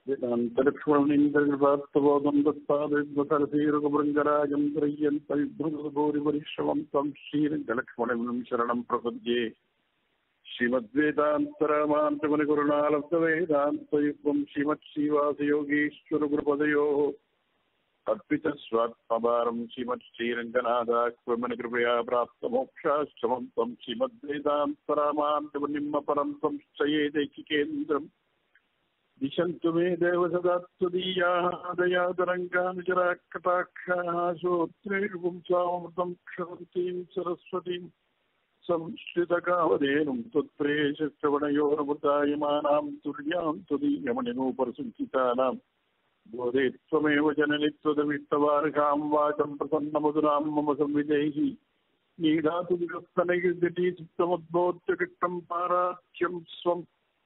वेदान्तलक्ष्मणीन्द्रकृपात्तबोधं दत्तादेवसरसीरुगभृङ्गराजं त्रय्यन् परिभृगभूरिपरिश्रमं तं श्रीरङ्गलक्ष्मणं शरणं प्रपद्ये श्रीमद्वेदान्तरामान्तमनिकुरुणालब्धवेदान्तयुग्मं श्रीमत्श्रीवासयोगीश्वरगुरुपदयोः अर्पितस्वात्मभारं श्रीमत्श्रीरङ्गनाथाक्वमनिकृपया प्राप्तमोक्षाश्रमं तं श्रीमद्वेदान्तरामान्तमुनिम्मपरं संश्चयेदैकिकेन्द्रम् दिशन्तु मे देव सदा त्वदीयाः दयातरङ्गानुचराकटाक्षाः श्रोत्रेर्पुंसामृतं क्षरन्तीं सरस्वतीं संश्रितकावधेनुं त्वत्प्रेषश्रवणयोरमृतायमानां तुल्यां त्वदीयमणिनूपरसञ्चितानां बोधे त्वमेव जननि त्वदमित्तवार्हां वाचं प्रसन्नमधुरां मम संविजैः नीडातु विगस्तनैर्दिटी चित्तमुद्बोध्यकृष्टं पाराख्यं स्वम्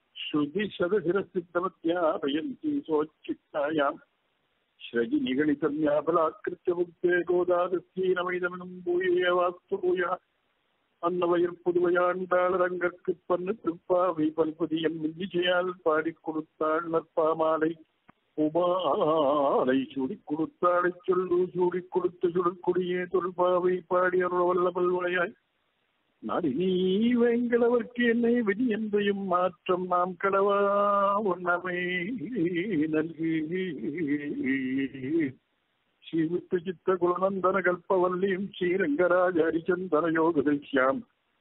श्रुतिशतशिरसिद्धमत्यापयन्ति सोच्चित्तायाम् श्रजि निगणितं याफलाकृत्य मुक्ते गोदादस्थीनमिदमिदं भूयेवास्तु भूयः அன்னவயர் புதுவையாண்டாளரங்கற்கு பன்னு திருப்பாவை பல்பதியம் மில்லிசையால் பாடிக் கொடுத்தாள் நற்பாமாலை உமாலை சூடிக் கொடுத்தாளை சொல்லு சூடிக் கொடுத்த சுடற்குடியே தொல்பாவை பாடி அருள் வல்லபல் வளையாய் நாடி நீ வெங்கடவர்க்கு என்னை விதி என்பையும் மாற்றம் நாம் கடவா உன்னமை நல்கி ஸ்ரீவித்து சித்த குலநந்தன கல்பவல்லியும் ஸ்ரீரங்கராஜ ஹரிச்சந்தன யோகதிஷ்யாம்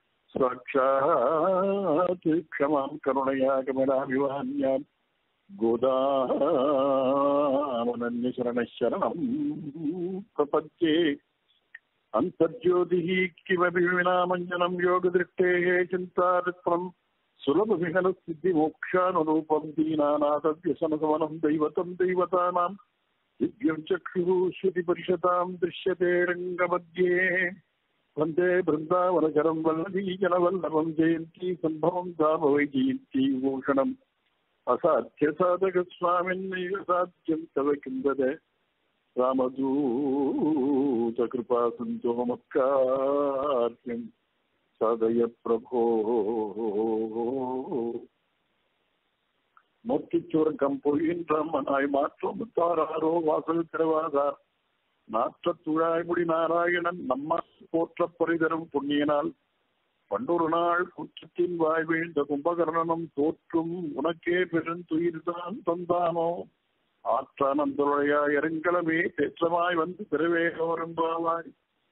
சாட்சாத் க்ஷமாம் கருணையாகமனாபிவான்யாம் गोदामनन्यशरणशरणं प्रपद्ये अन्तर्ज्योतिः किमपि विनामञ्जनं योगदृष्टेः चिन्तारत्वं सुलभविहलसिद्धिमोक्षानुरूपं दीनानाथव्यसनसमनं दैवतं दैवतानां दिव्यं चक्षुः श्रुतिपरिषतां दृश्यते रङ्गमध्ये वन्दे बृन्दावनचरं वल्लभीजनवल्लभं जयन्ती सम्भवं धाम वै जयन्ती भूषणम् असाध्यसाधकस्वामिन्नैव साध्यं तव किं वद रामदूतकृपा सन्तोमत्कार्यं साधय प्रभो நோக்கிச்சுரக்கம் பொழிகின்ற மனாய் மாற்றம் தாராரோ வாசல் திறவாதார் நாற்ற துழாய்முடி நாராயணன் நம்மா போற்ற பொறிதரும் புண்ணியனால் பண்டொரு நாள் குற்றத்தின் வாய் வீழ்ந்த கும்பகர்ணனும் தோற்றும் உனக்கே பெருந்துயிர்தான் தந்தானோ ஆற்றானந்தொழையா இறங்கலமே தேற்றமாய் வந்து பிறவேகோரம்பாவாய்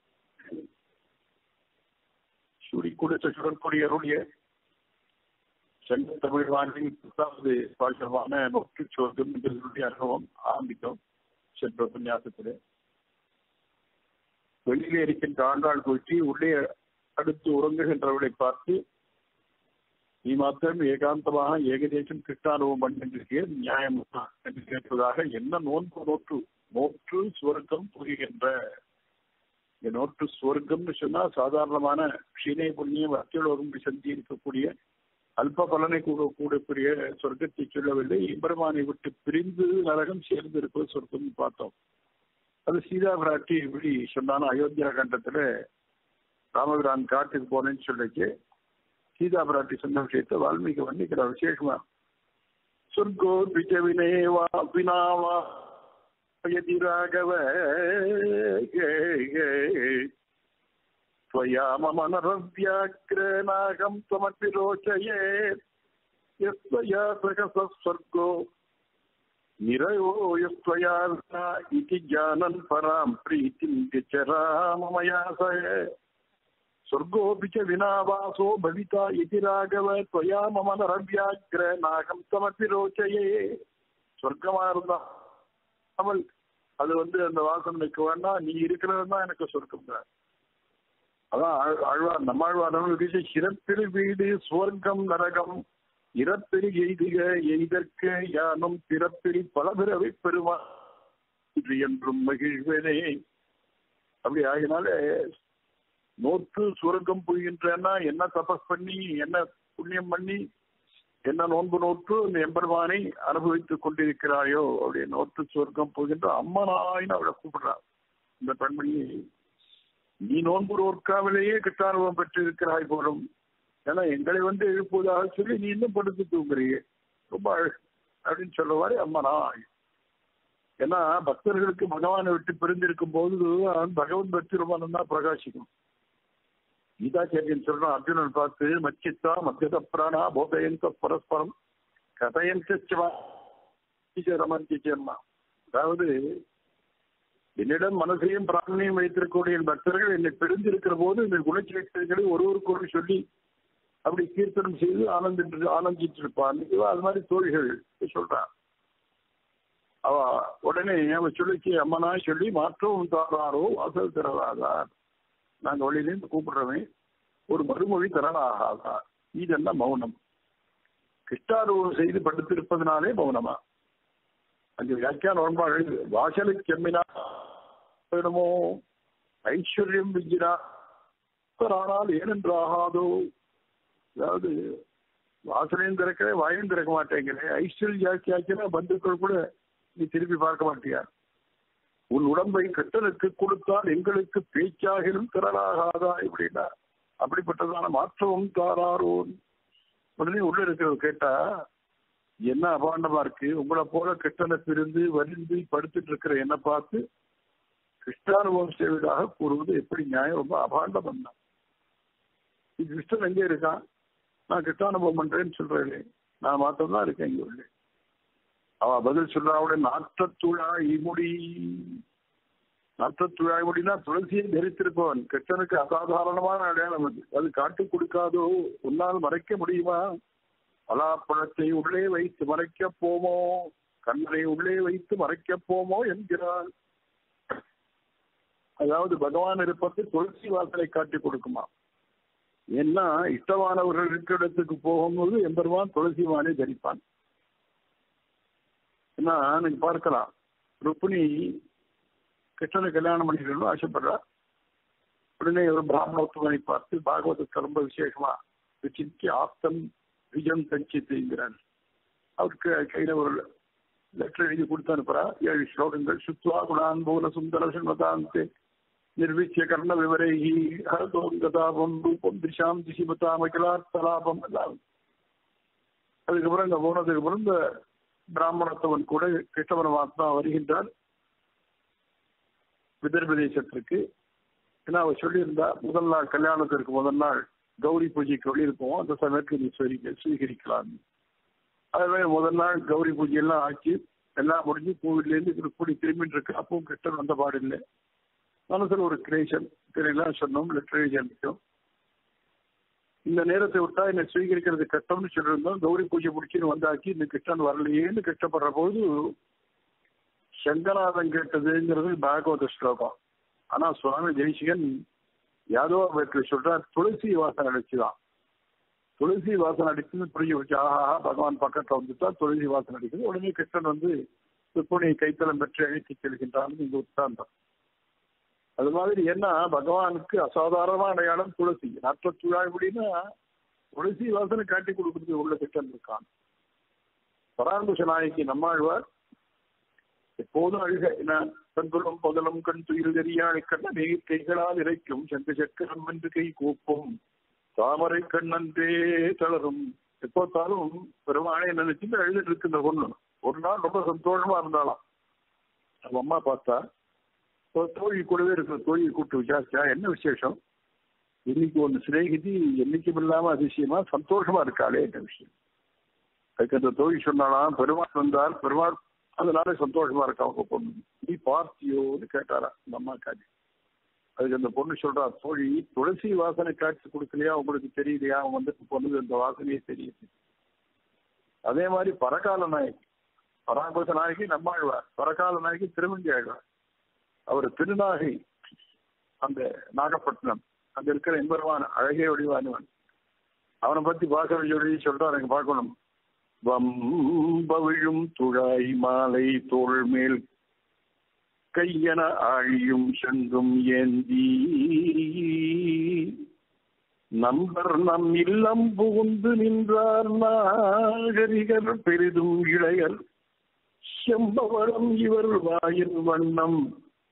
சுடி கொடுத்த சுடற்கொடி அருளிய செங்க தமிழ் வானின் பத்தாவது பாஷமான நோக்கி சோர்க்கம் எங்களுடைய அனுபவம் ஆரம்பித்தோம் சென்ற உபன்யாசத்திலே வெளியிலே இருக்கின்ற ஆண்டாள் போற்றி உள்ளே அடுத்து உறங்குகின்றவர்களை பார்த்து நீ மாத்திரம் ஏகாந்தமாக ஏகதேசம் கிருஷ்ணானுபவம் பண்ணுகின்றீர்கள் நியாயமா என்று கேட்பதாக என்ன நோன்பு நோற்று நோற்று சுவர்க்கம் புரிகின்ற இந்த நோற்று சுவர்க்கம்னு சொன்னா சாதாரணமான க்ஷீணை புண்ணியம் அத்தியோகம் சந்தி இருக்கக்கூடிய அல்ப பலனை கூட கூடக்கூடிய சொர்க்கத்தை சொல்லவில்லை இம்பெருமானை விட்டு பிரிந்து நரகம் சேர்ந்து இருப்பது சொர்க்கம் பார்த்தோம் அது சீதா பிராட்டி இப்படி சொன்னான அயோத்தியா கண்டத்துல ராமபிரான் காட்டுக்கு போனேன்னு சொல்லிச்சு சீதா பிராட்டி சொன்ன விஷயத்தை வால்மீகி வர்ணிக்கிற விசேஷமா சொர்க்கோ பிச்ச வினேவா வினாவா யதி ராகவ त्वया मम नरव्याघ्रनागं त्वमपि रोचये यस्त्वया प्रकसः स्वर्गो निरयो यस्त्वया विना इति जानन् परां प्रीतिं व्यचराममयासय स्वर्गोऽपि च विना वासो भविता इति राघव त्वया मम नरव्याघ्र नाகம் தமப்பி ரோச்சையே சொர்க்கமா இருந்தால் அது வந்து அந்த வாசம் நிற்க வேண்டாம் நீ இருக்கிறது தான் எனக்கு சொர்க்கம் தான் அதான் ஆழ்வார் நம்மாழ்வார் சிறப்பில் வீடு சுவர்க்கம் நரகம் இறப்பில் எய்துக எய்தற்கு யானும் பிறப்பில் பல பிறவை பெறுமா என்றும் மகிழ்வேனே அப்படி ஆகினால நோற்று சுவர்க்கம் புரிகின்றன்னா என்ன தபஸ் பண்ணி என்ன புண்ணியம் பண்ணி என்ன நோன்பு நோற்று இந்த எம்பெருமானை அனுபவித்துக் கொண்டிருக்கிறாயோ அப்படி நோற்று சுவர்க்கம் போகின்ற அம்மனாயின்னு அவளை கூப்பிடுறான் இந்த பெண்மணி நீ நோன்பு நோற்காமலேயே கிட்டானுபவம் பெற்றிருக்கிறாய் போலும் ஏன்னா எங்களை வந்து எழுப்புவதாக சொல்லி நீ இன்னும் படுத்து தூங்குறீங்க ரொம்ப அழகு அப்படின்னு சொல்லுவாரு அம்மனாய் ஏன்னா பக்தர்களுக்கு பகவானை விட்டு பிரிந்திருக்கும் போது அவன் பகவன் பக்தி ரொம்ப நல்லா பிரகாசிக்கும் கீதாச்சாரியன் சொல்றான் அர்ஜுனன் பார்த்து மச்சித்தா மத்தியத பிராணா போதயந்த பரஸ்பரம் கதையந்தமா அதாவது என்னிடம் மனசையும் பிராணனையும் வைத்திருக்கக்கூடிய என் பக்தர்கள் என்னை பிரிந்திருக்கிற போது இந்த குணச்சேட்டங்களை ஒருவருக்கொரு சொல்லி அப்படி கீர்த்தனம் செய்து ஆனந்திட்டு ஆனந்திட்டு இருப்பான் இவன் அது மாதிரி தோழிகள் சொல்றான் அவ உடனே அவ சொல்லிச்சு அம்மனா சொல்லி மாற்றவும் தாராரோ வாசல் திறவாதார் நாங்க வழியிலேருந்து கூப்பிடுறவன் ஒரு மறுமொழி தரலாகாதா இதெல்லாம் மௌனம் கிருஷ்டாரூபம் செய்து படுத்திருப்பதனாலே மௌனமா அங்கு வியாக்கியான உடன்பாடு வாசலை செம்மினா வேணுமோ ஐஸ்வர்யம் விஞ்சினா ஆனால் ஏனென்று ஆகாதோ அதாவது வாசலையும் திறக்கிறேன் வாயும் திறக்க மாட்டேங்கிறேன் ஐஸ்வர்யம் ஜாஸ்தி ஆச்சுன்னா பந்துக்கள் கூட நீ திருப்பி பார்க்க மாட்டியா உன் உடம்பை கட்டனுக்கு கொடுத்தால் எங்களுக்கு பேச்சாகிலும் திறனாகாதா இப்படின்னா அப்படிப்பட்டதான மாற்றமும் தாராரோ உடனே உள்ள இருக்கிறது கேட்டா என்ன அபாண்டமா இருக்கு உங்களை போல கிருஷ்ணனை பிரிந்து வரிந்து படுத்துட்டு இருக்கிற என்ன பார்த்து கிருஷ்ணானுபவம் செய்வதாக கூறுவது எப்படி நியாயம் ரொம்ப அபாண்டம் தான் கிருஷ்ணன் எங்கே இருக்கான் நான் கிருஷ்ணானுபவம் பண்றேன்னு சொல்றேன் நான் மாத்திரம் தான் இருக்கேன் இங்க உள்ள அவ பதில் சொல்றாவுடைய நாற்றத்துழாய் முடி நாற்றத்துழாய் முடினா துளசியை தரித்திருப்பவன் கிருஷ்ணனுக்கு அசாதாரணமான அடையாளம் அது அது காட்டு கொடுக்காதோ உன்னால் மறைக்க முடியுமா பலாப்பழத்தை உள்ளே வைத்து மறைக்க போமோ கண்ணனை உள்ளே வைத்து மறைக்க போமோ என்கிறார் அதாவது பகவான் இருப்பது துளசி வாசலை காட்டி கொடுக்குமா ஏன்னா இஷ்டமானவர்கள் இருக்கிற இடத்துக்கு போகும்போது எம்பெருமான் துளசி மாலை தரிப்பான் ஏன்னா நீங்க பார்க்கலாம் ருக்மிணி கிருஷ்ணனை கல்யாணம் பண்ணிக்கணும்னு ஆசைப்படுறா உடனே ஒரு பிராமணத்துவனை பார்த்து பாகவதத்தை ரொம்ப விசேஷமா வச்சிருக்கி ஆப்தம் விஜம் கஞ்சித்துங்கிறார் அவருக்கு கையில ஒரு லெட்டர் எழுதி கொடுத்து அனுப்புறா ஏழு ஸ்லோகங்கள் சுத்வா குணான் போல சுந்தர சுன்மதாந்தே நிர்விச்சிய கர்ண விவரைகி ஹரதோங்கதாபம் ரூபம் திசாம் திசிமதாம் அகிலார்த்தலாபம் எல்லாம் அதுக்கப்புறம் இங்க போனதுக்கு அப்புறம் இந்த பிராமணத்தவன் கூட கிருஷ்ண பரமாத்மா வருகின்றார் விதர்ப தேசத்திற்கு ஏன்னா அவர் சொல்லியிருந்தா முதல் நாள் கல்யாணத்திற்கு முதல் நாள் கௌரி பூஜைக்கு வெளியிருப்போம் அந்த சமயத்தில் நீ ஸ்வீக ஸ்வீகரிக்கலாம் அதுவே முதல் நாள் கௌரி பூஜை எல்லாம் ஆக்கி எல்லாம் முடிஞ்சு கோவிலேருந்து கூடி திரும்பிட்டு இருக்கு அப்பவும் கிருஷ்ணன் வந்த பாடில்லை மனசுல ஒரு கிரேஷன் எல்லாம் சொன்னோம் லெட்டர் எழுதி அனுப்பிச்சோம் இந்த நேரத்தை விட்டா என்னை ஸ்வீகரிக்கிறது கஷ்டம்னு சொல்லியிருந்தோம் கௌரி பூஜை முடிச்சுன்னு வந்தாக்கி இந்த கிருஷ்ணன் வரலையேன்னு கஷ்டப்படுற போது சங்கநாதன் கேட்டதுங்கிறது பாகவத ஸ்லோகம் ஆனா சுவாமி ஜெய்சிகன் யாதவ பேட்டில் சொல்றார் துளசி வாசனை அடிச்சுதான் துளசி வாசனை அடிச்சுன்னு புரிஞ்சு வச்சு ஆஹா பகவான் பக்கத்துல வந்துட்டா துளசி வாசனை அடிக்குது உடனே கிருஷ்ணன் வந்து துப்புனை கைத்தலம் பெற்று அழைத்து செல்கின்றான் இங்க உத்தாந்தம் அது மாதிரி என்ன பகவானுக்கு அசாதாரணமான அடையாளம் துளசி நற்ற துழாய் அப்படின்னா துளசி வாசனை காட்டி கொடுக்கறது உள்ள கிருஷ்ணன் இருக்கான் பராங்குஷ நாயகி நம்மாழ்வார் எப்போதும் அழுக என்ன கண்புலம் பகலும் கண் துயில் தெரியாழை கண்ண நீர் கைகளால் இறைக்கும் சென்று சக்கரம் என்று கை கூப்பும் தாமரை கண்ணன்றே தளரும் எப்போத்தாலும் பெருமாளை நினைச்சுட்டு அழுதுட்டு இருக்கு இந்த பொண்ணு ஒரு நாள் ரொம்ப சந்தோஷமா இருந்தாலாம் அவ அம்மா பார்த்தா ஒரு தோழி கூடவே இருக்கிற தோழியை கூப்பிட்டு விசாரிச்சா என்ன விசேஷம் இன்னைக்கு ஒன்று சிநேகிதி என்னைக்கும் இல்லாம அதிசயமா சந்தோஷமா இருக்காளே என்ன விஷயம் அதுக்கு அந்த தோழி சொன்னாலாம் பெருமாள் வந்தார் பெருமாள் அதனால சந்தோஷமா இருக்கா அவங்க பொண்ணு நீ பார்த்தியோன்னு கேட்டாரா இந்த அம்மா காட்டி அதுக்கு அந்த பொண்ணு சொல்றா தோழி துளசி வாசனை காட்சி கொடுக்கலையா உங்களுக்கு தெரியலையா அவன் வந்துட்டு பொண்ணுது அந்த வாசனையே தெரியுது அதே மாதிரி பரகால நாயகி பராங்குத நாயகி நம்மாழ்வார் பரகால நாயகி திருமங்கி ஆழ்வார் அவர் திருநாகை அந்த நாகப்பட்டினம் அங்க இருக்கிற எம்பெருவான் அழகே வடிவானவன் அவனை பத்தி பார்க்க சொல்லி சொல்றாரு எனக்கு பார்க்கணும் வம்பவிழும் துழாய் மாலை தோள் மேல் கையன ஆழியும் சென்றும் ஏந்தி நம்பர் நம் இல்லம் புகுந்து நின்றார் நாகரிகர் பெரிதும் இளையர் செம்பவளம் இவர் வாயின் வண்ணம்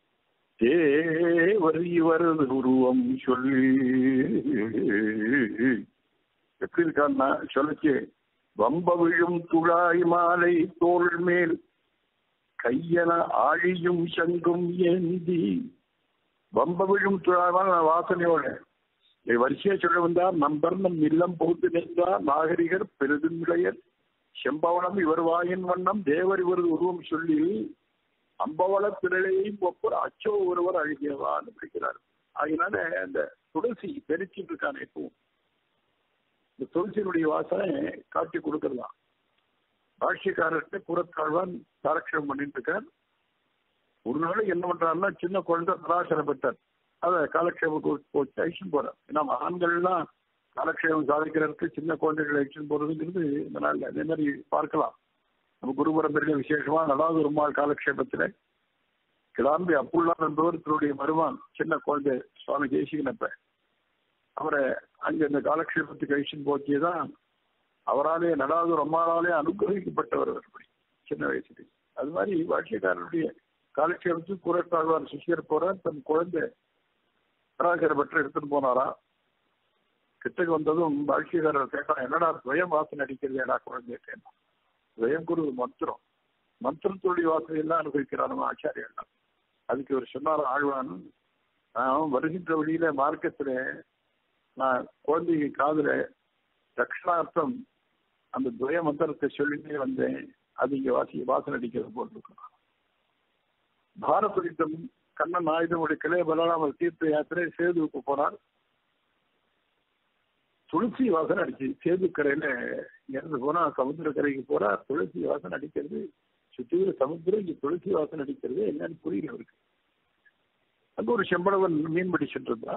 தேவர் இவரது உருவம் சொல்லி எப்படி இருக்கான்னா சொல்லிச்சு வம்ப விழும் துழாய் மாலை தோள் மேல் கையன ஆழியும் சங்கும் ஏந்தி வம்ப விழும் துழாய் மாலை வாசனையோட இதை வரிசையா சொல்ல வந்தார் நம்பர் நம் இல்லம் போந்து நின்றார் நாகரிகர் பெருதுநிலையர் செம்பவனம் இவர் வாயின் வண்ணம் தேவர் இவரது உருவம் சொல்லி அம்பவள திரளையும் ஒப்பர் அச்சோ ஒருவர் அழுகியவான்னு பிடிக்கிறார் அதனால அந்த துளசி தெரிச்சிட்டு இருக்கான் எப்பவும் இந்த துளசியினுடைய வாசனை காட்டி கொடுக்கறதா பாஷ்யக்காரர்கிட்ட புறத்தாழ்வான் தாரக்ஷம் பண்ணிட்டு இருக்கார் ஒரு நாள் என்ன பண்றாருன்னா சின்ன குழந்தை பராசரம் பெற்றார் அதை காலக்ஷேபம் போச்சு அழிச்சுன்னு போறார் ஏன்னா ஆண்கள்லாம் காலக்ஷேபம் சாதிக்கிறதுக்கு சின்ன குழந்தைகளை அழிச்சுன்னு போறதுங்கிறது இந்த நாள்ல அதே மாதிரி பார்க்கலாம் நம்ம குரு பரம்பரையில விசேஷமா நடாது பெருமாள் காலக்ஷேபத்துல கிளம்பி அப்புள்ளார் என்பவர் தன்னுடைய மருமான் சின்ன குழந்தை சுவாமி ஜெயசிகனப்ப அவரை அங்க இந்த காலக்ஷேபத்துக்கு அழிச்சுன்னு போச்சியதான் அவராலே நடாதூர் அம்மாளாலே அனுகிரகிக்கப்பட்டவர் அப்படி சின்ன வயசுல அது மாதிரி பாஷ்யக்காரருடைய காலக்ஷேபத்துக்கு குரட்டாழ்வார் சிஷியர் போறார் தன் குழந்தை பராசர பெற்று எடுத்துட்டு போனாரா கிட்டக்கு வந்ததும் பாஷ்யக்காரர் கேட்டான் என்னடா துவயம் வாசனை அடிக்கிறது ஏடா குழந்தைய கேட்டான் துவயம் குரு மந்திரம் மந்திரத்துடைய வாசனை எல்லாம் அனுபவிக்கிறான் ஆச்சாரியர்கள் அதுக்கு இவர் சொன்னார் ஆழ்வான் நான் வருகின்ற வழியில மார்க்கத்துல நான் குழந்தைக்கு காதுல தட்சிணார்த்தம் அந்த துவய மந்திரத்தை சொல்லிட்டே வந்தேன் அது இங்க வாசி வாசனை அடிக்கிறது போட்டிருக்கோம் பாரபுரித்தம் கண்ணன் ஆயுதம் உடைக்கலே பலராமர் தீர்த்த யாத்திரை சேதுவுக்கு போனார் துளசி வாசனை அடிச்சு சேது கரையில இருந்து போனா சமுத்திர கரைக்கு போறா துளசி வாசனை அடிக்கிறது சுத்திர சமுத்திரம் இங்க துளசி வாசனை அடிக்கிறது என்னன்னு புரியல அவருக்கு அங்க ஒரு செம்பளவன் மீன் பிடிச்சிட்டு இருந்தா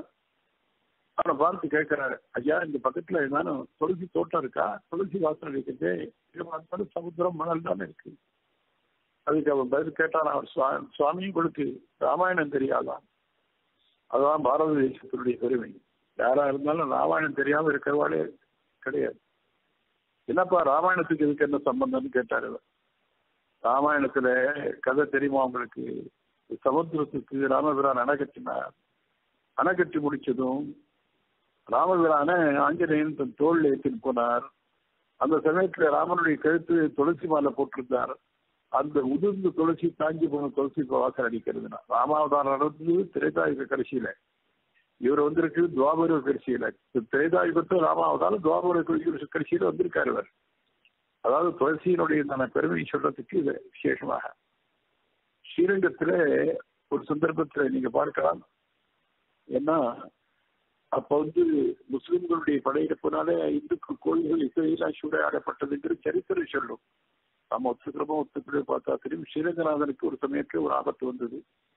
அவனை பார்த்து கேட்கிறாரு ஐயா இந்த பக்கத்துல ஏதானும் துளசி தோட்டம் இருக்கா துளசி வாசனை அடிக்கிறது இங்க பார்த்தாலும் சமுத்திரம் மணல் தானே இருக்கு அதுக்கு அவன் பதில் கேட்டான் அவர் சுவாமி உங்களுக்கு ராமாயணம் தெரியாதான் அதுதான் பாரத தேசத்தினுடைய பெருமை யாரா இருந்தாலும் ராமாயணம் தெரியாம இருக்கிறவாளே கிடையாது என்னப்பா ராமாயணத்துக்கு இதுக்கு என்ன சம்பந்தம்னு கேட்டாரு ராமாயணத்துல கதை தெரியுமா உங்களுக்கு சமுத்திரத்துக்கு ராமபிரான் அணை கட்டினார் அணை கட்டி முடிச்சதும் ராமபிரான ஆஞ்சநேயன் தன் தோல் ஏற்றின்னு போனார் அந்த சமயத்துல ராமனுடைய கழுத்து துளசி மாலை போட்டிருந்தார் அந்த உதிர்ந்து துளசி தாங்கி போன துளசி வாசல் அடிக்கிறதுனா ராமாவதாரம் நடந்தது திரைதாயுக கடைசியில இவர் வந்திருக்கு துவாபர கடைசியில திரைதாயுகத்து ராமாவதாரம் துவாபர கடைசியில வந்திருக்காரு இவர் அதாவது துளசியினுடைய தன பெருமையை சொல்றதுக்கு இது விசேஷமாக ஸ்ரீரங்கத்துல ஒரு சந்தர்ப்பத்துல நீங்க பார்க்கலாம் ஏன்னா அப்ப வந்து முஸ்லிம்களுடைய படையெடுப்புனால இந்துக்கு கோயில்கள் இசையெல்லாம் சூறையாடப்பட்டதுங்கிற சரித்திரம் சொல்லும் நம்ம ஒத்துக்கிறோமோ ஒத்துக்கிறோம் பார்த்தா திரும்பி ஸ்ரீரங்கநாதனுக்கு ஒரு சமயத்துல ஒரு ஆபத்து வந்தது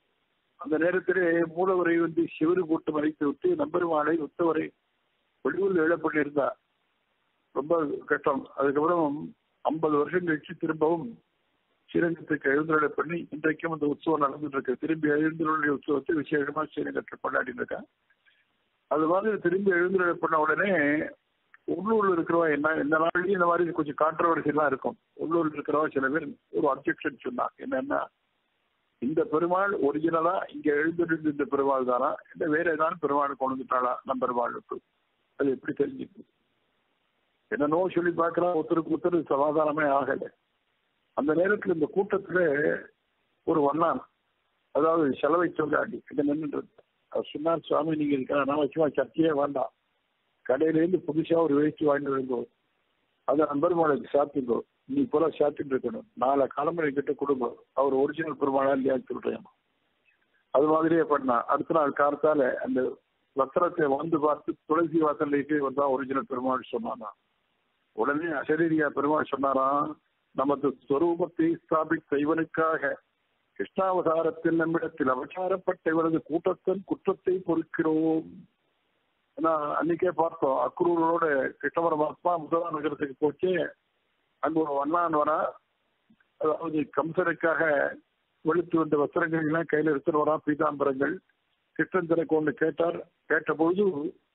அந்த நேரத்திலே மூலவரை வந்து சிவரு போட்டு மறைத்து விட்டு நம்பெருமாளை உத்தவரை வெளியூர்ல எழப்பட்டிருந்தா ரொம்ப கஷ்டம் அதுக்கப்புறம் ஐம்பது வருஷம் கழிச்சு திரும்பவும் ஸ்ரீரங்கத்துக்கு எழுந்துருளை பண்ணி இன்றைக்கும் அந்த உற்சவம் நடந்துட்டு இருக்கு திரும்பி எழுந்துருளை உற்சவத்தை விசேஷமா ஸ்ரீரங்கத்தில் கொண்டாடிட்டு இருக்கேன் அது மாதிரி திரும்பி எழுந்துருளை பண்ண உடனே உள்ளூர்ல இருக்கிறவா என்ன இந்த நாள்லயும் இந்த மாதிரி கொஞ்சம் கான்ட்ரவர்சி எல்லாம் இருக்கும் உள்ளூர்ல இருக்கிறவா சில பேர் ஒரு அப்செக்ஷன் சொன்னாங்க என்னன்னா இந்த பெருமாள் ஒரிஜினலா இங்க எழுந்திருந்து இந்த பெருமாள் தானா இல்ல வேற ஏதாவது பெருமாள் கொண்டு வந்துட்டாளா நம்ம பெருமாளுக்கு அது எப்படி தெரிஞ்சுக்கு என்னன்னோ சொல்லி பார்க்கலாம் ஒருத்தருக்கு ஒருத்தர் சமாதானமே ஆகல அந்த நேரத்துல இந்த கூட்டத்துல ஒரு வண்ணான் அதாவது செலவை சொல்லாடி இங்க நின்றுட்டு அவர் சொன்னார் சுவாமி நீங்க இருக்கிற அனாவசியமா சர்ச்சையே வேண்டாம் கடையில இருந்து புதுசா ஒரு வேஷ்டி வாங்கிட்டு வருங்கோ அதை நம்பெருமாளுக்கு சாப்பிட்டுங்கோ நீ போல சாப்பிட்டு இருக்கணும் நாளை கிளம்புற கிட்ட கொடுங்க அவர் ஒரிஜினல் பெருமாளா இல்லையா சொல்றேன் அது மாதிரியே பண்ணா அடுத்த நாள் காலத்தால அந்த வஸ்திரத்தை வந்து பார்த்து துளசி வாசல்லைக்கு வந்தா ஒரிஜினல் பெருமாள் சொன்னானா உடனே அசரீரியா பெருமாள் சொன்னாராம் நமது ஸ்வரூபத்தை ஸ்தாபித்த இவனுக்காக கிருஷ்ணாவதாரத்தில் நம்மிடத்தில் அவசாரப்பட்ட இவரது கூட்டத்தின் குற்றத்தை பொறுக்கிறோம் ஏன்னா அன்னைக்கே பார்த்தோம் அக்ரூரோட கிருஷ்ண பரமாத்மா முதலா நகரத்துக்கு போச்சு அங்க ஒரு வண்ணான் வரா அதாவது கம்சனுக்காக வெளுத்து வந்த வஸ்திரங்கள் எல்லாம் கையில எடுத்துட்டு வரா பீதாம்பரங்கள் கிருஷ்ணன் தனக்கு ஒன்று கேட்டார் கேட்ட பொழுது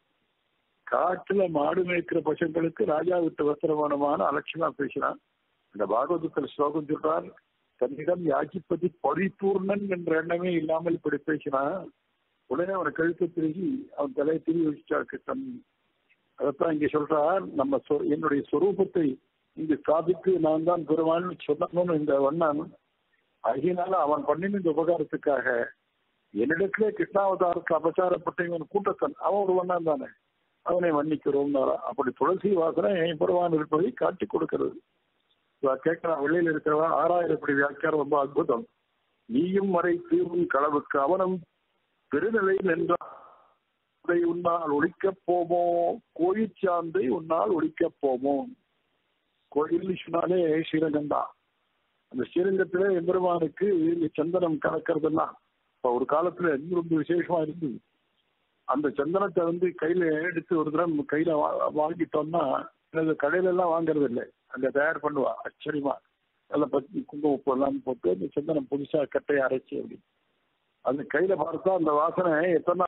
காட்டுல மாடு மேய்க்கிற பசங்களுக்கு ராஜா விட்டு வஸ்திரமானமான அலட்சியமா பேசினான் இந்த பாகவதத்தில் ஸ்லோகம் சொல்றார் தன்னிடம் யாக்கிப்பதி பரிபூர்ணன் என்ற எண்ணமே இல்லாமல் இப்படி பேசினான் உடனே அவனை கழுத்து திருகி அவன் தலையை திருகி வச்சார் கிருஷ்ணன் அதைத்தான் இங்க சொல்றார் நம்ம என்னுடைய சொரூபத்தை இங்கு சாதிக்கு நான் தான் பெருமாள்னு சொல்லணும்னு இந்த வண்ணன் அதனால அவன் பண்ணின இந்த உபகாரத்துக்காக என்னிடத்திலே கிருஷ்ணாவதாரத்தில் அபச்சாரப்பட்ட இவன் கூட்டத்தன் அவன் ஒரு வண்ணன் தானே அவனை மன்னிக்கிறோம் அப்படி துளசி வாசனை என் பெருமான் இருப்பதை காட்டி கொடுக்கிறது கேட்கிறான் வெளியில் இருக்கிறவா ஆறாயிரப்படி வியாக்கியாரம் ரொம்ப அற்புதம் நீயும் மறைத்து உன் களவுக்கு அவனும் பெருநிலை நின்றான் உன்னால் ஒழிக்கப் போமோ கோயில் சார்ந்தை உன்னால் ஒழிக்கப் போமோ கோயில் சொன்னாலே ஸ்ரீரங்கம் தான் அந்த ஸ்ரீரங்கத்திலே எம்பெருமானுக்கு சந்தனம் கலக்கிறதுலாம் இப்ப ஒரு காலத்துல ரொம்ப விசேஷமா இருந்தது அந்த சந்தனத்தை வந்து கையில எடுத்து ஒரு தடவை கையில வாங்கிட்டோம்னா கடையில எல்லாம் வாங்குறது இல்லை அங்க தயார் பண்ணுவா ஆச்சரியமா நல்ல பத்தி குங்குமப்பு எல்லாம் போட்டு அந்த சந்தனம் புதுசா கட்டையை அரைச்சி அப்படி அந்த கையில பார்த்தா அந்த வாசனை எத்தனை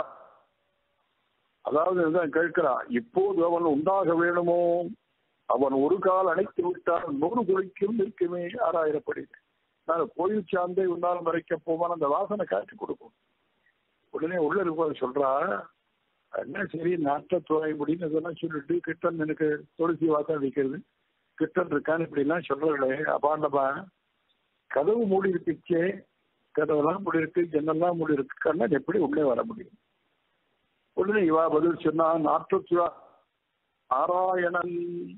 அதாவது கேட்கிறான் இப்போது அவன் உண்டாக வேணுமோ அவன் ஒரு கால் அணைத்து விட்டால் நூறு குளிக்கும் நிற்குமே ஆறாயிரப்படி நான் கோயில் சார்ந்தே உன்னால் மறைக்க போவான் அந்த வாசனை காட்டி கொடுக்கும் உடனே உள்ள இருப்பது சொல்றா என்ன சரி நாட்டை துறை முடின்னு இதெல்லாம் சொல்லிட்டு கிட்டன் எனக்கு துளசி வாசம் வைக்கிறது கிட்டன் இருக்கான்னு இப்படி எல்லாம் சொல்றே அபாண்டமா கதவு மூடி இருக்குச்சே கதவெல்லாம் மூடி இருக்கு ஜன்னல்லாம் மூடி இருக்கு கண்ணன் எப்படி உள்ளே வர முடியும் உடனே இவா பதில் சொன்னா நாட்டுச்சுவா நாராயணன்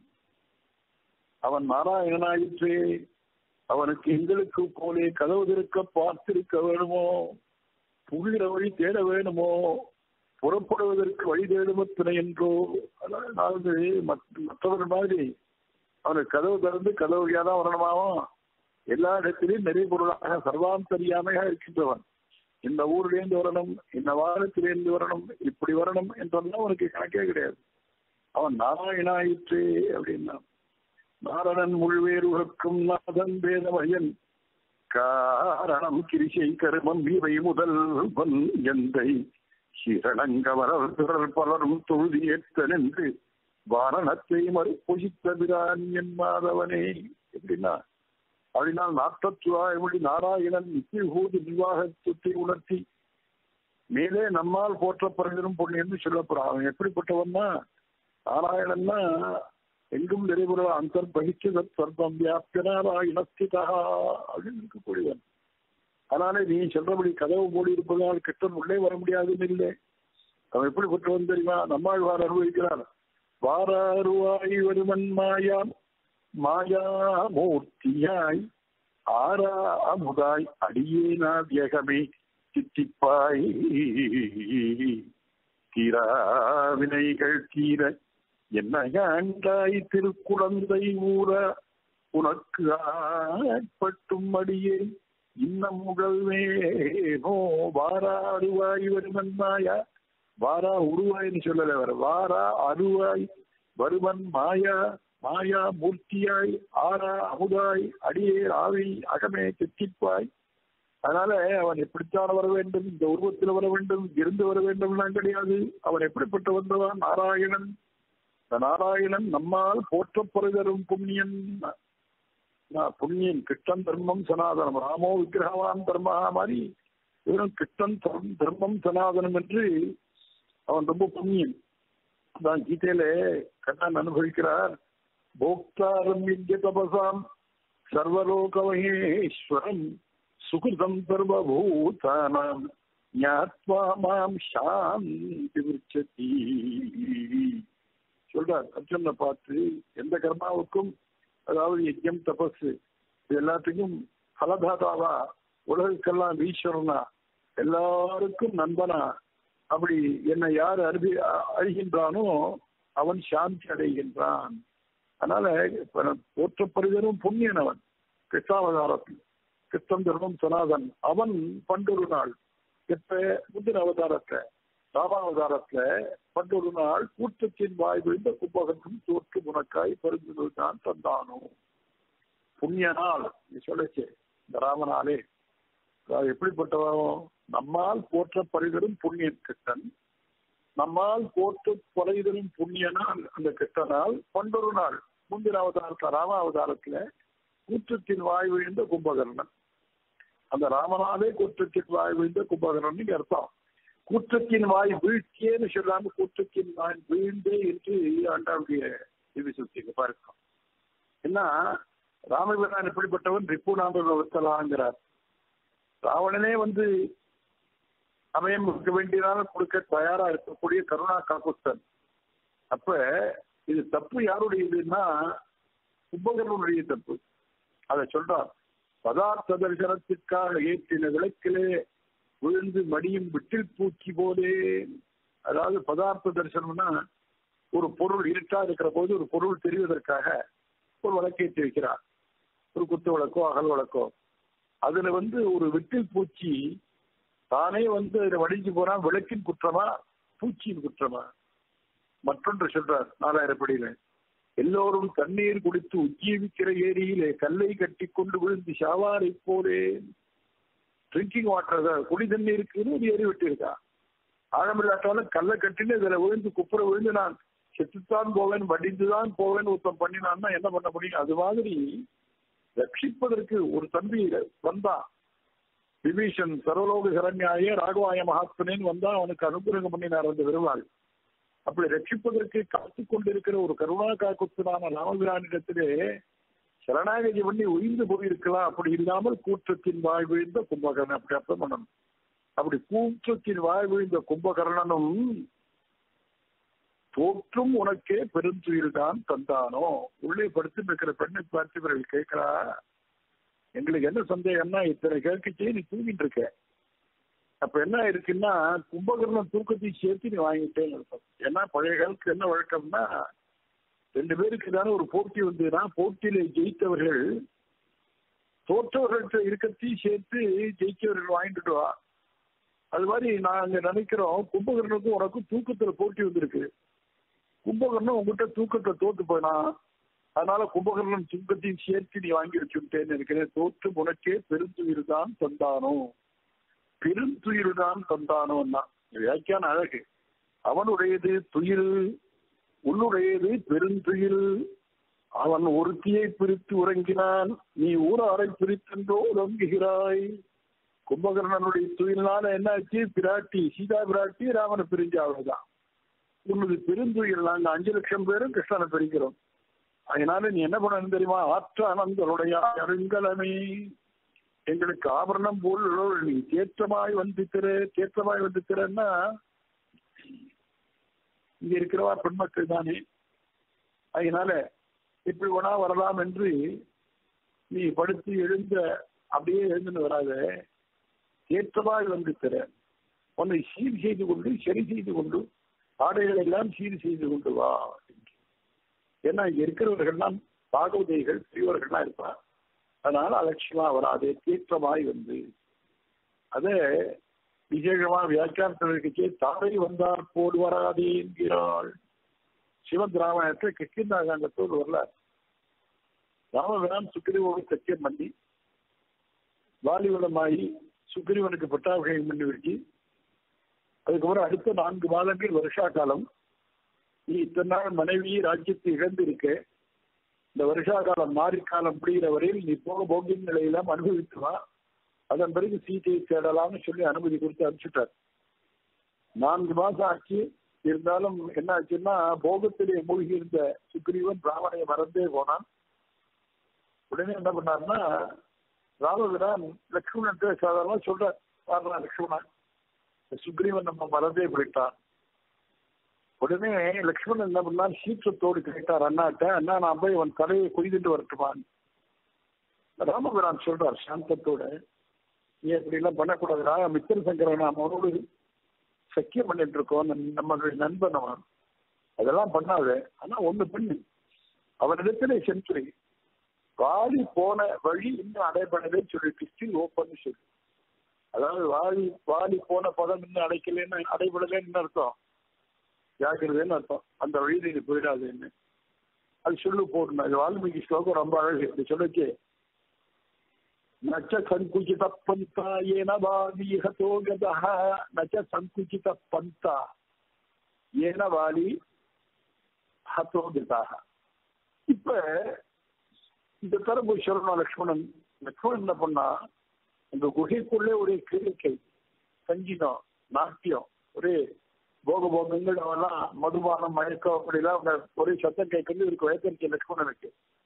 அவன் நாராயணனாயிற்றே அவனுக்கு எங்களுக்கு போலே கதவு திறக்க பார்த்திருக்க வேணுமோ புகிற வழி தேட வேணுமோ புறப்படுவதற்கு வழி தேடுமோ துணை என்றோ அதாவது மற்றவர்கள் மாதிரி அவனுக்கு கதவு திறந்து கதவு வழியாக தான் வரணுமாவும் எல்லா இடத்திலையும் நிறைய பொருளாக சர்வாந்தரியாமையாக இருக்கின்றவன் இந்த ஊர்லேருந்து வரணும் இந்த வாரத்திலேருந்து வரணும் இப்படி வரணும் என்றெல்லாம் அவனுக்கு கணக்கே கிடையாது அவன் நாராயணாயிற்று அப்படின்னா நாரணன் முழுவேருகக்கும் நாதன் வேதவயன் காரணம் கிரிசை கருமம் இவை முதல் எந்தை சிரணங்கவரர் பிறர் பலரும் தொழுதி ஏற்றன் என்று வாரணத்தை மறுபொசித்த பிரான் என் மாதவனே எப்படின்னா அப்படினால் நாற்பத்துவாய் மொழி நாராயணன் நித்தியபூதி நிர்வாகத்தை உணர்த்தி மேலே நம்மால் போற்றப்படுகிறோம் பொண்ணு என்று சொல்லப்படுறான் அவன் எப்படிப்பட்டவன்னா நாராயணன்னா எங்கும் நிறைவுற அந்தர்பகிச்சத சர்வம் வியாப்தனாராயணஸ்திதா அப்படின்னு இருக்கக்கூடியவன் அதனாலே நீ சொல்றபடி கதவு மூடி இருப்பதால் கிட்டன் உள்ளே வர முடியாதுன்னு இல்லை அவன் எப்படிப்பட்டவன் தெரியுமா நம்மாழ்வார் அனுபவிக்கிறார் வார அருவாய் வருமன் மாயான் மாயாமூர்த்தியாய் ஆரா அமுதாய் அடியேனா வியகமே சித்திப்பாய் தீரா வினைகள் தீர என்ன ஆண்டாய் திருக்குழந்தை ஊர உனக்கு ஆட்பட்டும் அடியே இன்னம் முகழ்வேனோ வாரா அருவாய் வருமன் மாயா வாரா உருவாய்னு சொல்லல வர வாரா அருவாய் வருமன் மாயா மாயா மூர்த்தியாய் ஆரா அமுதாய் அடியே ஆவி அகமே செத்திப்பாய் அதனால அவன் எப்படித்தான் வர வேண்டும் இந்த உருவத்தில் வர வேண்டும் இருந்து வர வேண்டும்லாம் கிடையாது அவன் எப்படிப்பட்ட வந்தவன் நாராயணன் இந்த நாராயணன் நம்மால் போற்றப்படுதரும் புண்ணியன் புண்ணியன் கிட்டன் தர்மம் சனாதனம் ராமோ விக்கிரகவான் தர்மா மாதிரி இவரும் கிட்டன் தர்மம் சனாதனம் என்று அவன் ரொம்ப புண்ணியன் தான் கீதையில கண்ணன் அனுபவிக்கிறார் போக்தாரம் வித்ய தபசாம் சர்வலோகமகேஸ்வரம் சுகிருதம் சர்வபூதானாம் ஞாத்வா மாம் சாந்தி விருச்சதி சொல்றார் அர்ஜுனை பார்த்து எந்த கர்மாவுக்கும் அதாவது யஜ்யம் தபஸ் இது எல்லாத்துக்கும் பலதாதாவா உலகுக்கெல்லாம் ஈஸ்வரனா எல்லாருக்கும் நண்பனா அப்படி என்னை யார் அறிவி அறிகின்றானோ அவன் சாந்தி அடைகின்றான் அதனால போற்றப்படுகிறதும் புண்ணியன் அவன் கிருஷ்ணாவதாரத்தில் கிருஷ்ணன் தர்மம் சனாதன் அவன் பண்டொரு நாள் எப்ப முந்தின அவதாரத்தை ராமாவதாரத்துல பண்டொரு நாள் கூட்டத்தின் வாய் விழுந்த கும்பகத்தும் தோற்று முனக்காய் பருந்தது தான் தந்தானோ புண்ணிய நாள் நீ சொல்லச்சு இந்த ராமனாலே எப்படிப்பட்டவன் நம்மால் போற்றப்படுகிறதும் புண்ணியன் கிருஷ்ணன் நம்மால் போற்று கொலைதலும் புண்ணியனால் அந்த கிருஷ்ணனால் பண்டொரு நாள் முந்தின அவதாரத்துல ராம அவதாரத்துல கூற்றத்தின் வாய் விழுந்த கும்பகர்ணன் அந்த ராமனாலே கூற்றத்தின் வாய் விழுந்த கும்பகர்ணன் அர்த்தம் கூற்றத்தின் வாய் வீழ்ச்சியேன்னு சொல்லாம கூற்றத்தின் வாய் வீழ்ந்தே என்று ஆண்டாவுடைய இது சுத்தி பார்க்கலாம் என்ன ராமபிரான் எப்படிப்பட்டவன் ரிப்புநாதன் வித்தலாங்கிறார் ராவணனே வந்து அபயம் கொடுக்க வேண்டியதாலும் கொடுக்க தயாரா இருக்கக்கூடிய கருணா காக்குஸ்தன் அப்ப இது தப்பு யாருடையதுன்னா கும்பகர்ணனுடைய தப்பு அதை சொல்றார் பதார்த்த தரிசனத்திற்காக ஏற்றின விளக்கிலே விழுந்து மடியும் விட்டில் பூச்சி போலே அதாவது பதார்த்த தரிசனம்னா ஒரு பொருள் இருட்டா இருக்கிற போது ஒரு பொருள் தெரிவதற்காக ஒரு விளக்கேற்றி வைக்கிறார் ஒரு குத்து விளக்கோ அகல் விளக்கோ அதுல வந்து ஒரு விட்டில் பூச்சி தானே வந்து அதுல வடிஞ்சு போனா விளக்கின் குற்றமா பூச்சியின் குற்றமா மற்றொன்று சொல்றார் நாலாயிரப்படியில எல்லோரும் தண்ணீர் குடித்து உஜ்ஜீவிக்கிற ஏரியிலே கல்லை கட்டி கொண்டு விழுந்து ஷாவாரை போலே ட்ரிங்கிங் வாட்டர் குடி தண்ணீருக்குன்னு ஒரு ஏரி வெட்டி இருக்கா ஆழமில்லாட்டாலும் கல்லை கட்டின்னு இதுல விழுந்து குப்புற விழுந்து நான் செத்துத்தான் போவேன் வடிந்துதான் போவேன் ஒருத்தன் பண்ணினான்னா என்ன பண்ண முடியும் அது மாதிரி ரட்சிப்பதற்கு ஒரு தம்பி வந்தான் விபீஷன் சர்வலோக சரண்யாய ராகவாய மகாத்மனேன்னு வந்தா அவனுக்கு அனுகிரகம் பண்ணினார் அந்த விருவாள் அப்படி ரட்சிப்பதற்கு காத்து கொண்டிருக்கிற ஒரு கருணா காக்குத்தனான ராமபிரானிடத்திலே சரணாகதி பண்ணி உயிர்ந்து போயிருக்கலாம் அப்படி இல்லாமல் கூற்றத்தின் வாய் விழுந்த கும்பகர்ணன் அப்படி அர்த்தம் பண்ணணும் அப்படி கூற்றத்தின் வாய் விழுந்த கும்பகர்ணனும் தோற்றும் உனக்கே பெருந்துயில் தான் தந்தானோ உள்ளே படுத்து இருக்கிற பெண்ணை பார்த்து இவர்கள் கேட்கிறா எங்களுக்கு என்ன சந்தேகம்னா இத்தனை கேட்கச்சே நீ தூங்கிட்டு இருக்க அப்ப என்ன இருக்குன்னா கும்பகர்ணம் தூக்கத்தையும் சேர்த்து நீ வாங்கிட்டேன்னு அர்த்தம் ஏன்னா பழைய காலத்துக்கு என்ன வழக்கம்னா ரெண்டு பேருக்கு தானே ஒரு போட்டி வந்ததுன்னா போட்டியில ஜெயித்தவர்கள் தோற்றவர்கள்ட்ட இருக்கத்தையும் சேர்த்து ஜெயிச்சவர்கள் வாங்கிட்டு வா அது மாதிரி நாங்க நினைக்கிறோம் கும்பகர்ணனுக்கும் உனக்கும் தூக்கத்துல போட்டி வந்திருக்கு கும்பகர்ணம் உங்ககிட்ட தூக்கத்தை தோத்து போனா அதனால கும்பகர்ணன் தூக்கத்தையும் சேர்த்து நீ வாங்கி வச்சுட்டேன்னு இருக்கிறேன் தோற்று உனக்கே பெருந்துயிர் தான் தந்தானோ பெருந்துயிர் தான் தந்தானோன்னா வியாக்கியான அழகு அவனுடையது துயில் உன்னுடையது பெருந்துயில் அவன் ஒருத்தியை பிரித்து உறங்கினான் நீ ஊராரை பிரித்தென்றோ உறங்குகிறாய் கும்பகர்ணனுடைய துயில்னால என்னாச்சு பிராட்டி சீதா பிராட்டி ராமனை பிரிஞ்சு அவ்வளவுதான் உன்னது பெருந்துயில் நாங்க அஞ்சு லட்சம் பேரும் கிருஷ்ணனை பிரிக்கிறோம் அதனால நீ என்ன பண்ணணும் தெரியுமா ஆற்றானந்தருடைய அருங்கலமே எங்களுக்கு ஆபரணம் போல் நீ தேற்றமாய் வந்து திற தேற்றமாய் வந்து திறன்னா இங்க இருக்கிறவா பெண்மக்கள் தானே அதனால இப்படி வேணா வரலாம் என்று நீ படுத்து எழுந்த அப்படியே எழுந்துன்னு வராத ஏற்றமாய் வந்து திற உன்னை சீர் செய்து கொண்டு சரி செய்து கொண்டு ஆடைகளை எல்லாம் சீர் செய்து கொண்டு வா ஏன்னா இங்க இருக்கிறவர்கள்லாம் பாகவதைகள் பெரியவர்கள்லாம் இருப்பா அதனால அலட்சியமா வராது தீர்த்தமாய் வந்து அத விசேஷமா வியாக்கியானத்திற்கே தாரை வந்தார் போல் வராதே என்கிறாள் சிவன் ராமாயணத்தை கிருஷ்ணாகாண்டத்தோடு வரல ராமபிரான் சுக்கிரீவோடு சத்தியம் பண்ணி வாலிபலமாகி சுக்கிரீவனுக்கு பட்டாபிஷேகம் பண்ணி வச்சு அதுக்கப்புறம் அடுத்த நான்கு மாதங்கள் வருஷா காலம் நீ இத்தனை நாள் மனைவி ராஜ்யத்தை இழந்திருக்க இந்த வருஷா காலம் மாறி காலம் முடிகிற வரையில் நீ போக போகின் நிலையெல்லாம் அனுபவித்து வா அதன் பிறகு சீத்தையை தேடலாம்னு சொல்லி அனுமதி கொடுத்து அனுப்பிச்சுட்டார் நான்கு மாசம் ஆச்சு இருந்தாலும் என்ன ஆச்சுன்னா போகத்திலே மூழ்கி இருந்த சுக்ரீவன் ராவணையை மறந்தே போனான் உடனே என்ன பண்ணார்னா ராமபிரான் லக்ஷ்மணன் சாதாரணமா சொல்றார் பாருங்க லக்ஷ்மணன் சுக்ரீவன் நம்ம மறந்தே போயிட்டான் உடனே லக்ஷ்மணன் என்ன பண்ணார் சீற்றத்தோடு கேட்டார் அண்ணாட்ட அண்ணா நான் போய் அவன் தலையை கொய்துட்டு வரட்டுமான் ராமபிரான் சொல்றார் சாந்தத்தோட நீ இப்படி எல்லாம் பண்ணக்கூடாதுடா மித்திர சங்கரன் நாம் அவனோடு சக்கியம் பண்ணிட்டு இருக்கோம் நம்மளுடைய நண்பன் அவன் அதெல்லாம் பண்ணாத ஆனா ஒண்ணு பண்ணு அவனிடத்திலே சென்று வாலி போன வழி இன்னும் அடைபடவே சொல்லிட்டு ஸ்டில் ஓப்பன் சொல்லு அதாவது வாலி வாலி போன பதம் இன்னும் அடைக்கலன்னு அடைபடலன்னு அர்த்தம் ஜாக்கிரதைன்னு அர்த்தம் அந்த வழியில் நீ போயிடாதுன்னு அது சொல்லு போடணும் அது வால்மீகி ஸ்லோகம் ரொம்ப அழகு இப்படி சொல்லிச்சு நச்ச சங்குச்சித பந்தா ஏன வாலி ஹதோ கதः நச்ச சங்குச்சித பந்தா ஏன வாலி ஹதோ கதः இப்ப இந்த தரப்பு சொல்லணும் லக்ஷ்மணன் லக்ஷ்மணன் என்ன பண்ணா அந்த குகைக்குள்ளே ஒரே கிழக்கை சங்கீதம் நாட்டியம் ஒரே போக போகங்கள் அவெல்லாம் மதுபானம் மயக்கம் அப்படிலாம் ஒரே சத்தம் கேட்கறது இவருக்கு வயக்கரிச்ச லக்ஷ்மணனுக்கு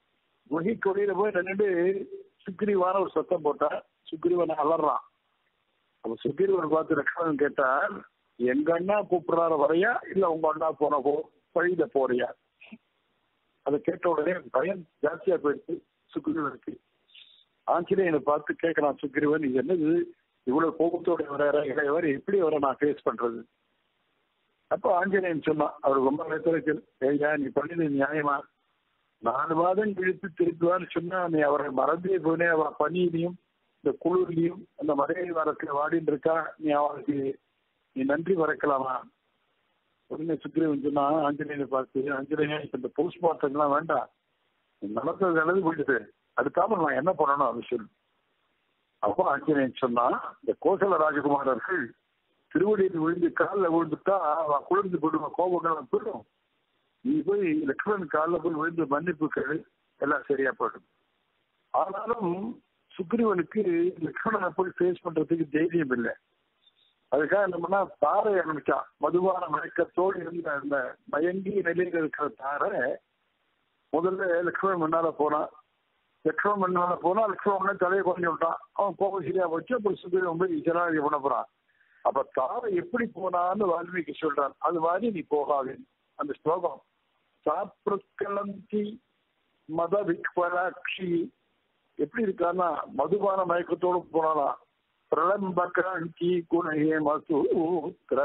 குகை கொடியில போய் நின்றுட்டு சுக்ரீவான ஒரு சத்தம் போட்டா சுக்ரீவன் அலறான் அப்ப சுக்ரீவன் பார்த்து லக்ஷ்மணன் கேட்டார் எங்க அண்ணா கூப்பிடுறாரு வரையா இல்ல உங்க அண்ணா போன போ வழியில போறியா அதை கேட்ட உடனே பயம் ஜாஸ்தியா போயிடுச்சு சுக்ரீவனுக்கு ஆஞ்சநேயனை பார்த்து கேட்கலாம் சுக்ரீவன் இது என்னது இவ்வளவு கோபத்தோட வர இளையவர் எப்படி வர நான் ஃபேஸ் பண்றது அப்போ ஆஞ்சநேயன் சொன்னான் அவர் ரொம்ப நேரத்தில் ஏய்யா நீ பண்ணது நியாயமா நாலு மாதம் கழித்து திருப்புவான்னு சொன்னா நீ அவரை மறந்தே போனே அவ பனியிலையும் இந்த குளிர்லையும் அந்த மழை வரத்துல வாடின்னு இருக்கா நீ அவளுக்கு நீ நன்றி மறக்கலாமா உடனே சுக்ரீவன் சொன்னா ஆஞ்சநேயனை பார்த்து ஆஞ்சநேயன் இப்ப இந்த போஸ்ட்மார்ட்டம்லாம் வேண்டாம் நீ நடந்தது நடந்து போயிடுது அதுக்காக நான் என்ன பண்ணணும் அது சொல்லு அப்போ ஆஞ்சநேயன் சொன்னா இந்த கோசல ராஜகுமாரர்கள் திருவடியில் விழுந்து காலில் விழுந்துட்டா அவன் குளிர்ந்து போயிடுவான் கோபங்கள் போயிடும் நீ போய் லக்ஷ்மணன் காலில் போய் விழுந்து மன்னிப்பு கேளு எல்லாம் சரியா போயிடும் ஆனாலும் சுக்ரீவனுக்கு லக்ஷ்மணனை போய் ஃபேஸ் பண்றதுக்கு தைரியம் இல்லை அதுக்காக என்னம்னா தாரை ஆரம்பிச்சான் மதுவான மயக்கத்தோடு இருந்த அந்த மயங்கி நிலையில் இருக்கிற தாரை முதல்ல லக்ஷ்மணன் முன்னால போனான் லக்ஷ்மணன் முன்னால போனா லக்ஷ்மணன் தலையை குறைஞ்சு விட்டான் அவன் கோபம் சரியா போச்சு அப்புறம் சுக்ரீவன் போய் ஜனாதி பண்ண போறான் அப்ப தாரை எப்படி போனான்னு வால்மீகி சொல்றான் அது மாதிரி நீ போகாது அந்த ஸ்லோகம் சாப்பிரக்கலந்தி மத விக்வராட்சி எப்படி இருக்கான்னா மதுபான மயக்கத்தோடு போனானா பிரலம்பகாந்தி குணஹே மசூத்ர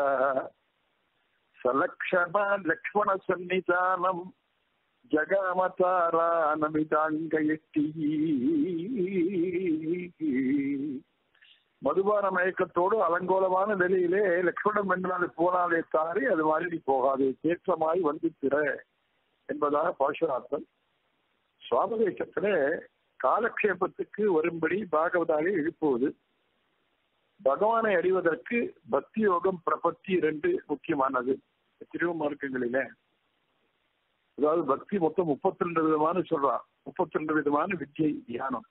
சலக்ஷமா லக்ஷ்மண சன்னிதானம் ஜகாமதாரானமிதாங்கயட்டி மதுபான மயக்கத்தோடு அலங்கோலமான நிலையிலே லக்ஷ்மணன் என்றால் போனாலே தாரி அது மாதிரி நீ போகாது தேற்றமாய் வந்து திற என்பதாக பாசுரார்த்தம் சுவாமதேசத்திலே காலக்ஷேபத்துக்கு வரும்படி பாகவதாக எழுப்புவது பகவானை அறிவதற்கு பக்தி யோகம் பிரபத்தி இரண்டு முக்கியமானது எத்தனையோ மார்க்கங்களிலே அதாவது பக்தி மொத்தம் முப்பத்தி ரெண்டு விதமான சொல்றான் முப்பத்தி ரெண்டு விதமான வித்யை தியானம்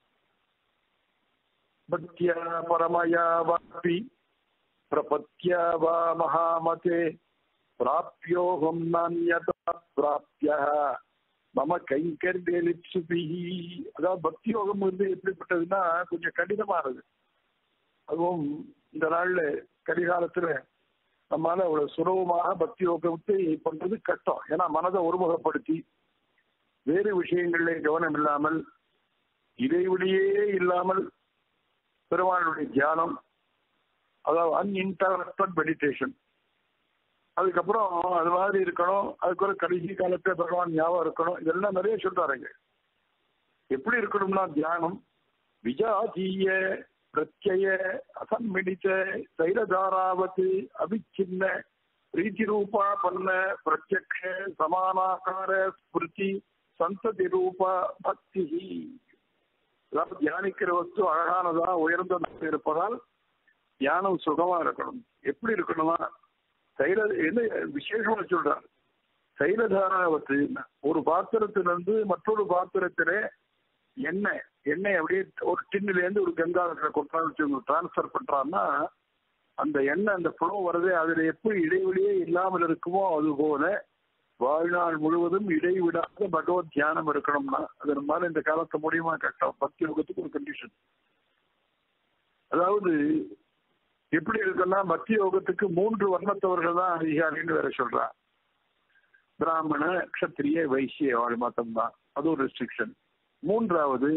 பக்தியா பரமயா வாபி பிரபத்யா வா மகாமதே பிராப்யோகம் நான்யதா பிராப்ய மம கைங்கர்வேலிப்சுபி அதாவது பக்தி யோகம் வந்து எப்படிப்பட்டதுன்னா கொஞ்சம் கடினமானது அதுவும் இந்த நாள்ல கரிகாலத்துல நம்மால அவ்வளவு சுலபமாக பக்தி யோகத்தை பண்றது கஷ்டம் ஏன்னா மனதை ஒருமுகப்படுத்தி வேறு விஷயங்களிலே கவனம் இல்லாமல் இடைவெளியே இல்லாமல் பெருமாளுடைய தியானம் அதாவது அன்இன்டரப்டட் மெடிடேஷன் அதுக்கப்புறம் அது மாதிரி இருக்கணும் அதுக்கப்புறம் கடைசி காலத்துல பகவான் ஞாபகம் இருக்கணும் இதெல்லாம் நிறைய சொல்றாருங்க எப்படி இருக்கணும்னா தியானம் விஜாதீய பிரத்யய அசம்மிடித்த தைலதாராவத்து அபிச்சின்ன பிரீத்தி ரூபா பண்ண பிரத்யக்ஷ சமானாகார ஸ்மிருதி சந்ததி ரூபா பக்தி அதாவது தியானிக்கிற வஸ்து அழகானதா உயர்ந்ததாக இருப்பதால் தியானம் சுகமா இருக்கணும் எப்படி இருக்கணுமா தைல என்ன விசேஷமா சொல்றார் தைலதாராவத்து ஒரு பாத்திரத்திலிருந்து மற்றொரு பாத்திரத்திலே எண்ணெய் எண்ணெய் அப்படியே ஒரு டின்னுல இருந்து ஒரு கங்கா கொண்டாந்து டிரான்ஸ்பர் பண்றான்னா அந்த எண்ணெய் அந்த ஃப்ளோ வரதே அதுல எப்படி இடைவெளியே இல்லாமல் இருக்குமோ அது போல வாழ்நாள் முழுவதும் இடைவிடாத பகவத் தியானம் இருக்கணும்னா அது நம்மளால இந்த காலத்தை முடியுமா கஷ்டம் பக்தி யோகத்துக்கு ஒரு கண்டிஷன் அதாவது எப்படி இருக்குன்னா பக்தி யோகத்துக்கு மூன்று வர்ணத்தவர்கள் தான் அதிகாரின்னு வேற சொல்றா பிராமண கஷத்திரிய வைசிய வாழ் மதம் தான் அது ஒரு ரெஸ்ட்ரிக்ஷன் மூன்றாவது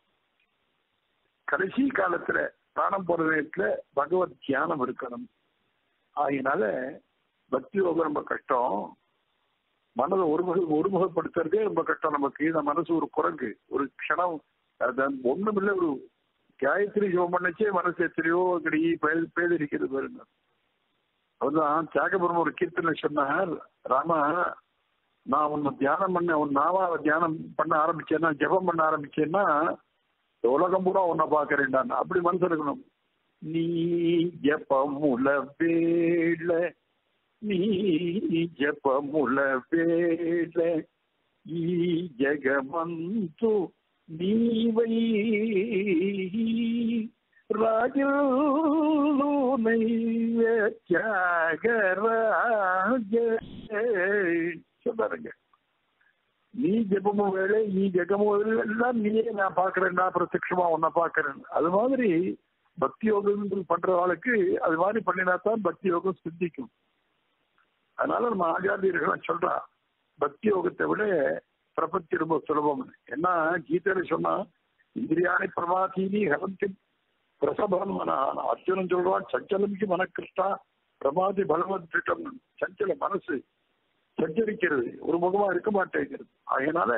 கடைசி காலத்துல பிராணம் போற நேரத்துல பகவத் தியானம் இருக்கணும் ஆகினால பக்தி யோகம் ரொம்ப கஷ்டம் மனதை ஒருமுக ஒருமுகப்படுத்துறதே ரொம்ப கஷ்டம் நமக்கு இந்த மனசு ஒரு குரங்கு ஒரு க்ஷணம் ஒண்ணுமில்ல ஒரு காயத்ரி ஜோம் பண்ணச்சே மனசு எத்தனையோ கடி பேதரிக்கிறது பாருங்க அவர்தான் தியாகபுரம் ஒரு கீர்த்தனை சொன்னார் ராமா நான் உன்னை தியானம் பண்ண உன் நாவாவை தியானம் பண்ண ஆரம்பிச்சேன்னா ஜெபம் பண்ண ஆரம்பிச்சேன்னா உலகம் பூரா உன்னை பாக்குறேன்டா அப்படி மனசு இருக்கணும் நீ ஜபமுல வேள நீ జపముల వేళ ఈ జగమంతు నీవై రాజులు త్యాగరాజ சொல்றாருங்க நீ ஜெபமும் வேலை நீ ஜெகமும் வேலை எல்லாம் நீயே நான் பார்க்கிறேன் நான் பிரத்யட்சமா உன்னை பார்க்கிறேன் அது மாதிரி பக்தி யோகம் பண்றவாளுக்கு அது மாதிரி பண்ணினா தான் பக்தி யோகம் சித்திக்கும் அதனால நம்ம ஆச்சாரியர்கள் சொல்றா பக்தி யோகத்தை விட பிரபத்தி ரொம்ப சுலபம் ஏன்னா கீதையில சொன்னா இந்திரியாணி பிரமாதீனி ஹரந்தி பிரசபம் அர்ஜுனன் சொல்றான் சஞ்சலமிக்கு மனக்கிருஷ்டா பிரமாதி பலவத் திட்டம் சஞ்சல மனசு சஞ்சரிக்கிறது ஒரு முகமா இருக்க மாட்டேங்கிறது அதனால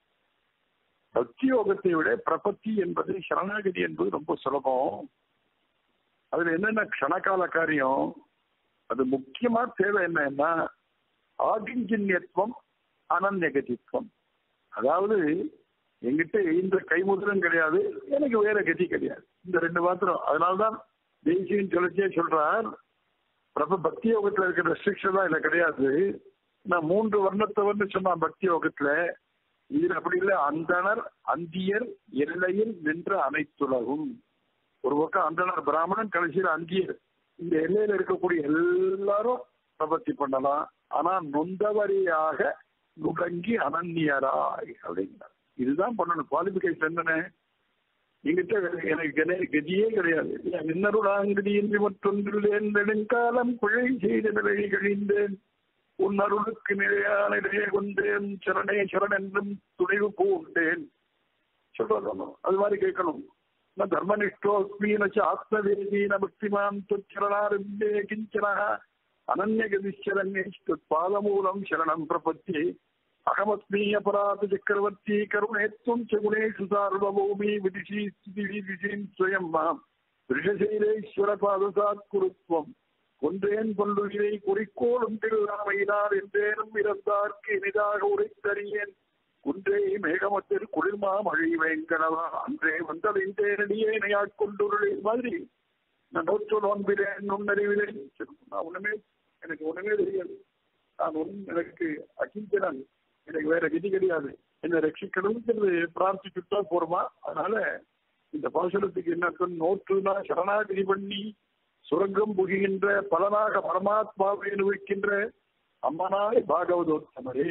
பக்தி யோகத்தை விட பிரபத்தி என்பது சரணாகதி என்பது ரொம்ப சுலபம் அதுல என்னென்ன க்ஷணகால காரியம் அது முக்கியமா தேவை என்னன்னா ஆகிஞ்சன்யத்துவம் அனன்யகதித்துவம் அதாவது எங்கிட்ட இந்த கைமுதிரம் கிடையாது எனக்கு வேற கதி கிடையாது இந்த ரெண்டு மாத்திரம் அதனால்தான் தேசியம் சொல்லிச்சே சொல்றார் பிரப பக்தி யோகத்துல இருக்கிற ரெஸ்ட்ரிக்ஷன் தான் இதுல கிடையாது நான் மூன்று வர்ணத்தவர்னு சொன்னா பக்தி யோகத்துல இதுல அப்படி இல்லை அந்தனர் அந்தியர் எல்லையில் நின்ற அனைத்துலகும் ஒரு பக்கம் அந்தனர் பிராமணன் கடைசியில் அந்தியர் இந்த எல்லையில இருக்கக்கூடிய எல்லாரும் பிரபத்தி பண்ணலாம் ஆனா நொந்தவரியாக நுடங்கி அனன்யராய் அப்படிங்கிறார் இதுதான் பண்ணணும் குவாலிபிகேஷன் என்னன்னு எங்கிட்ட எனக்கு கென- கதியே கிடையாது நின்னருடாங்கடி என்று மற்றொன்றில்லேன் நெடுங்காலம் பிழை செய்த நிலை கழிந்தேன் உன் அருளுக்கு நிலையான நிலையை கொண்டேன் சரணே சரண் என்றும் துணைவு பூண்டேன் சொல்றோம் அது மாதிரி கேட்கணும் ந தர்மனிஷ்டோஸ்மீன ச ஆத்மவேதீன பக்திமான் துச்சரணாரம்பே கிஞ்சன அனன்யகதிச்சரண்யே பாதமூலம் சரணம் பிரபத்தி அகமஸ்மி அபராத சக்கரவர்த்தி கருணேத்வம் ச குணேஷு சார்வபௌமி விதிஷி ஸ்திதி விதிஷீம் ஸ்வயம் மாம் ரிஷசைலேஸ்வர பாதசாத் குருத்வம் கொன்றேன் கொள்ளுயிரை குறிக்கோளும் திருநாமையினார் என்றேனும் இறந்தார்க்கு இனிதாக உரைத்தறியேன் குன்றே மேகமத்தில் குளிர்மா மழை வேங்கடவா அன்றே வந்தடைந்தேனடியே நையாட்கொண்டுருளே மாதிரி நான் நோற்று நோன்பிலேன் நுண்ணறிவிலேன் நான் ஒண்ணுமே எனக்கு ஒண்ணுமே தெரியாது நான் ஒன்றும் எனக்கு அகிஞ்சனன் எனக்கு வேற விதி கிடையாது என்னை ரட்சிக்கணுங்கிறது பிரார்த்திச்சுட்டா போறோமா அதனால இந்த பாசனத்துக்கு என்ன அர்த்தம்? நோற்றுனா சரணாகதி பண்ணி சுரங்கம் புகின்ற பலனாக பரமாத்மாவை அனுபவிக்கின்ற அம்மனாய் பாகவதோத்தமரே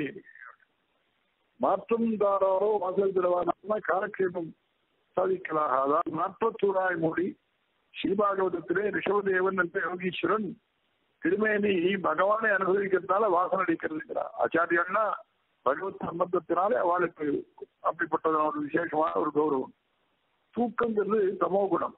மாற்றம் தாராரோ வாசல் திரவானா காலக்ஷேபம் சாதிக்கலாக அதான் நாற்பத்தூராய் மொழி ஸ்ரீபாகவதத்திலே ரிஷபதேவன் என்ற யோகீஸ்வரன் திருமேனி பகவானை அனுபவிக்கிறதுனால வாசனை அடிக்கிறதுங்கிறார் ஆச்சாரியன்னா பகவத் சம்பந்தத்தினாலே அவளுக்கு அப்படிப்பட்ட ஒரு விசேஷமான ஒரு கௌரவம் தூக்கங்கிறது தமோ குணம்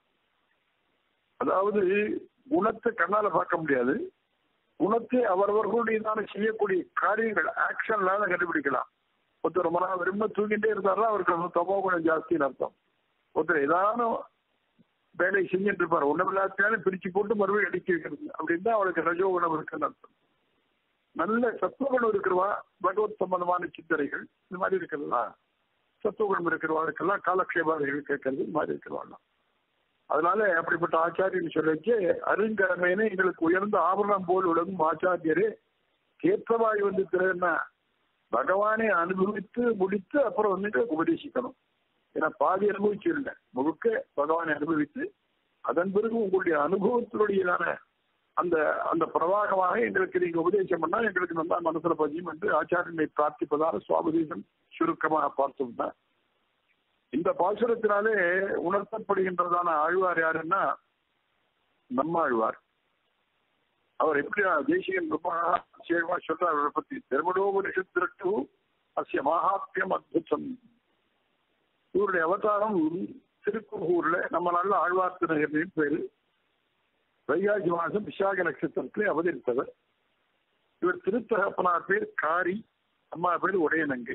அதாவது குணத்தை கண்ணால பார்க்க முடியாது குணத்தை அவரவர்களுடையதான செய்யக்கூடிய காரியங்கள் ஆக்ஷன்லாத கண்டுபிடிக்கலாம் ஒருத்தர் ரொம்ப நாள் விரும்ப தூங்கிட்டே இருந்தாருன்னா அவருக்கு வந்து தமோ குணம் ஜாஸ்தின்னு அர்த்தம் ஒருத்தர் ஏதானும் வேலை செஞ்சுட்டு இருப்பார் ஒண்ணுமில்லாத்தாலும் பிரிச்சு போட்டு மறுபடியும் அடிக்க வைக்கிறது அப்படின்னு தான் அவளுக்கு ரஜோகுணம் இருக்குன்னு அர்த்தம் நல்ல சத்துவகுணம் இருக்கிறவா பகவத் சம்பந்தமான சிந்தனைகள் இந்த மாதிரி இருக்கிறதா சத்துவகுணம் இருக்கிறவாளுக்கெல்லாம் காலக்ஷேபாதைகள் கேட்கறது இந்த மாதிரி இருக்கிறவாள்லாம் அதனால அப்படிப்பட்ட ஆச்சாரியன் சொல்லிச்சு அருங்கரமேனே எங்களுக்கு உயர்ந்த ஆபரணம் போல் விளங்கும் ஆச்சாரியரே கேற்றவாய் வந்து திறன்னா பகவானை அனுபவித்து முடித்து அப்புறம் வந்துட்டு உபதேசிக்கணும் ஏன்னா பாதி அனுபவிச்சிருந்தேன் முழுக்க பகவானை அனுபவித்து அதன் பிறகு உங்களுடைய அனுபவத்தினுடையதான அந்த அந்த பிரவாகமாக எங்களுக்கு நீங்க உபதேசம் பண்ணா எங்களுக்கு நல்லா மனசுல பதியும் என்று ஆச்சாரியனை பிரார்த்திப்பதாக சுவாபதேசம் சுருக்கமாக பார்த்தோம்னா இந்த பாசுரத்தினாலே உணர்த்தப்படுகின்றதான ஆழ்வார் யாருன்னா நம்ம ஆழ்வார் அவர் எப்படி தேசியம் ரொம்ப சேகமா சொல்றார் அவரை பத்தி திருமணோபனிஷத் திரட்டு அசிய மகாத்மியம் அத்புதம் இவருடைய அவதாரம் திருக்குறூர்ல நம்ம நல்ல ஆழ்வார் திருநகரின் பேரு வைகாசி மாசம் விசாக நட்சத்திரத்திலே அவதரித்தவர் இவர் திருத்தகப்பனார் பேர் காரி அம்மா பேர் உடையநங்கை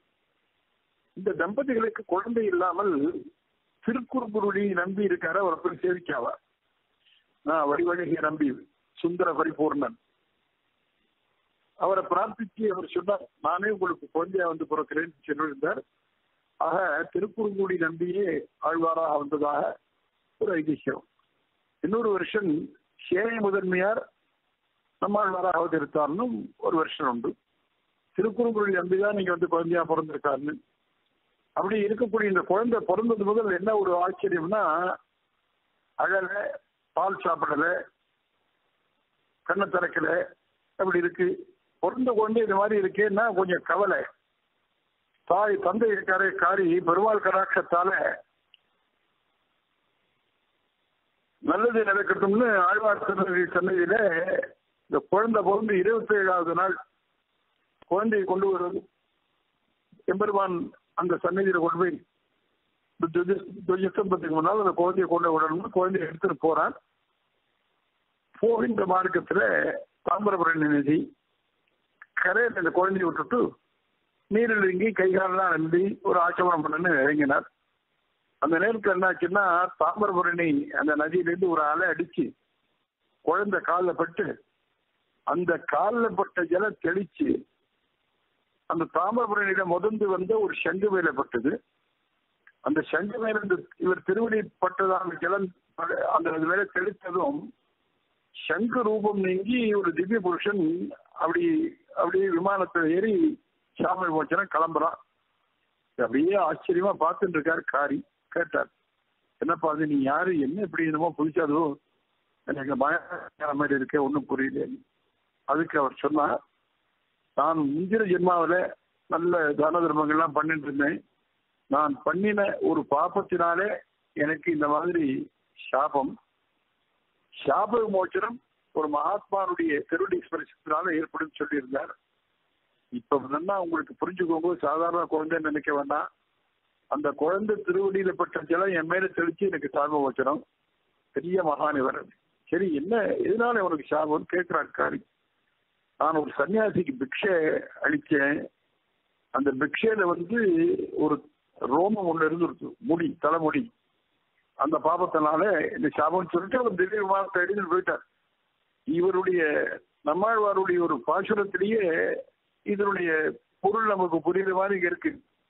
இந்த தம்பதிகளுக்கு குழந்தை இல்லாமல் திருக்குறுங்குருடி நம்பி இருக்காரு அவர் போய் சேவிக்காவார் நான் வடிவழகிய நம்பி சுந்தர பரிபூர்ணன் அவரை பிரார்த்திச்சு அவர் சொன்னார் நானே உங்களுக்கு குழந்தையா வந்து பிறக்கிறேன் சொல்லியிருந்தார் ஆக திருக்குறுங்குடி நம்பியே ஆழ்வாராக வந்ததாக ஒரு ஐதிஹ்யம் இன்னொரு வருஷம் சேனை முதன்மையார் நம்மாழ்வாராக அவதரித்தார்னு ஒரு வருஷம் உண்டு திருக்குறுங்குடி நம்பிதான் நீங்க வந்து குழந்தையா பிறந்திருக்காருன்னு அப்படி இருக்கக்கூடிய இந்த குழந்தை பிறந்தது முதல் என்ன ஒரு ஆச்சரியம்னா அழல பால் சாப்பிடல கண்ணை திறக்கல அப்படி இருக்கு பிறந்த குழந்தை இது மாதிரி இருக்கேன்னா கொஞ்சம் கவலை தாய் தந்தை கரை காரி பெருமாள் கடாட்சத்தால நல்லது நடக்கட்டும்னு ஆழ்வார் திருநகரி சன்னதியில இந்த குழந்தை பிறந்து இருபத்தி ஏழாவது நாள் குழந்தையை கொண்டு வருவது எம்பெருமான் அந்த சன்னதியில கொண்டு போய் துவஜஸ்தம்பத்துக்கு முன்னால் அந்த குழந்தையை கொண்டு விடணும்னு குழந்தைய எடுத்துட்டு போறான் போகின்ற மார்க்கத்துல தாமிரபரணி நதி கரையில் அந்த குழந்தைய விட்டுட்டு நீரில் இறங்கி கைகாலெல்லாம் நம்பி ஒரு ஆச்சமனம் பண்ணு இறங்கினார் அந்த நேரத்தில் என்னாச்சுன்னா தாமிரபரணி அந்த நதியிலேருந்து ஒரு அலை அடிச்சு குழந்தை காலில் பட்டு அந்த காலில் பட்ட ஜலம் தெளிச்சு அந்த தாமிரபரணியில முதந்து வந்த ஒரு சங்கு மேல பட்டது அந்த சங்கு மேல இந்த இவர் திருவடி பட்டதான ஜலம் அந்த மேல தெளித்ததும் சங்கு ரூபம் நீங்கி ஒரு திவ்ய புருஷன் அப்படி அப்படியே விமானத்தில் ஏறி சாமல் போச்சுன்னா கிளம்புறான் அப்படியே ஆச்சரியமா பார்த்துட்டு இருக்காரு காரி கேட்டார் என்னப்பா அது நீ யாரு என்ன இப்படி என்னமோ புதுசாதோ எனக்கு பயம் மாதிரி இருக்க ஒன்றும் புரியல அதுக்கு அவர் சொன்னார் நான் முந்திர ஜென்மாவில் நல்ல தான தர்மங்கள்லாம் பண்ணிட்டு இருந்தேன் நான் பண்ணின ஒரு பாப்பத்தினாலே எனக்கு இந்த மாதிரி சாபம் சாப விமோச்சனம் ஒரு மகாத்மானுடைய திருடி ஸ்பரிசத்தினால ஏற்படும் சொல்லியிருந்தார் இப்ப என்னன்னா உங்களுக்கு புரிஞ்சுக்கோங்க சாதாரண குழந்தை நினைக்க வேண்டாம் அந்த குழந்தை திருவடியில பட்ட ஜலம் என் மேல தெளிச்சு எனக்கு சாப வச்சனம் பெரிய மகான் இவர் சரி என்ன எதனால உனக்கு சாபம் கேட்கிறார் காரி நான் ஒரு சன்னியாசிக்கு பிக்ஷை அளிச்சேன் அந்த பிக்ஷையில வந்து ஒரு ரோமம் ஒண்ணு இருந்துருக்கு முடி தலைமுடி அந்த பாபத்தினால இந்த சாபம் சொல்லிட்டு அவர் திவ்ய விமானத்தை எடுத்துட்டு போயிட்டார் இவருடைய நம்மாழ்வாருடைய ஒரு பாசுரத்திலேயே இதனுடைய பொருள் நமக்கு புரியுற மாதிரி இருக்கு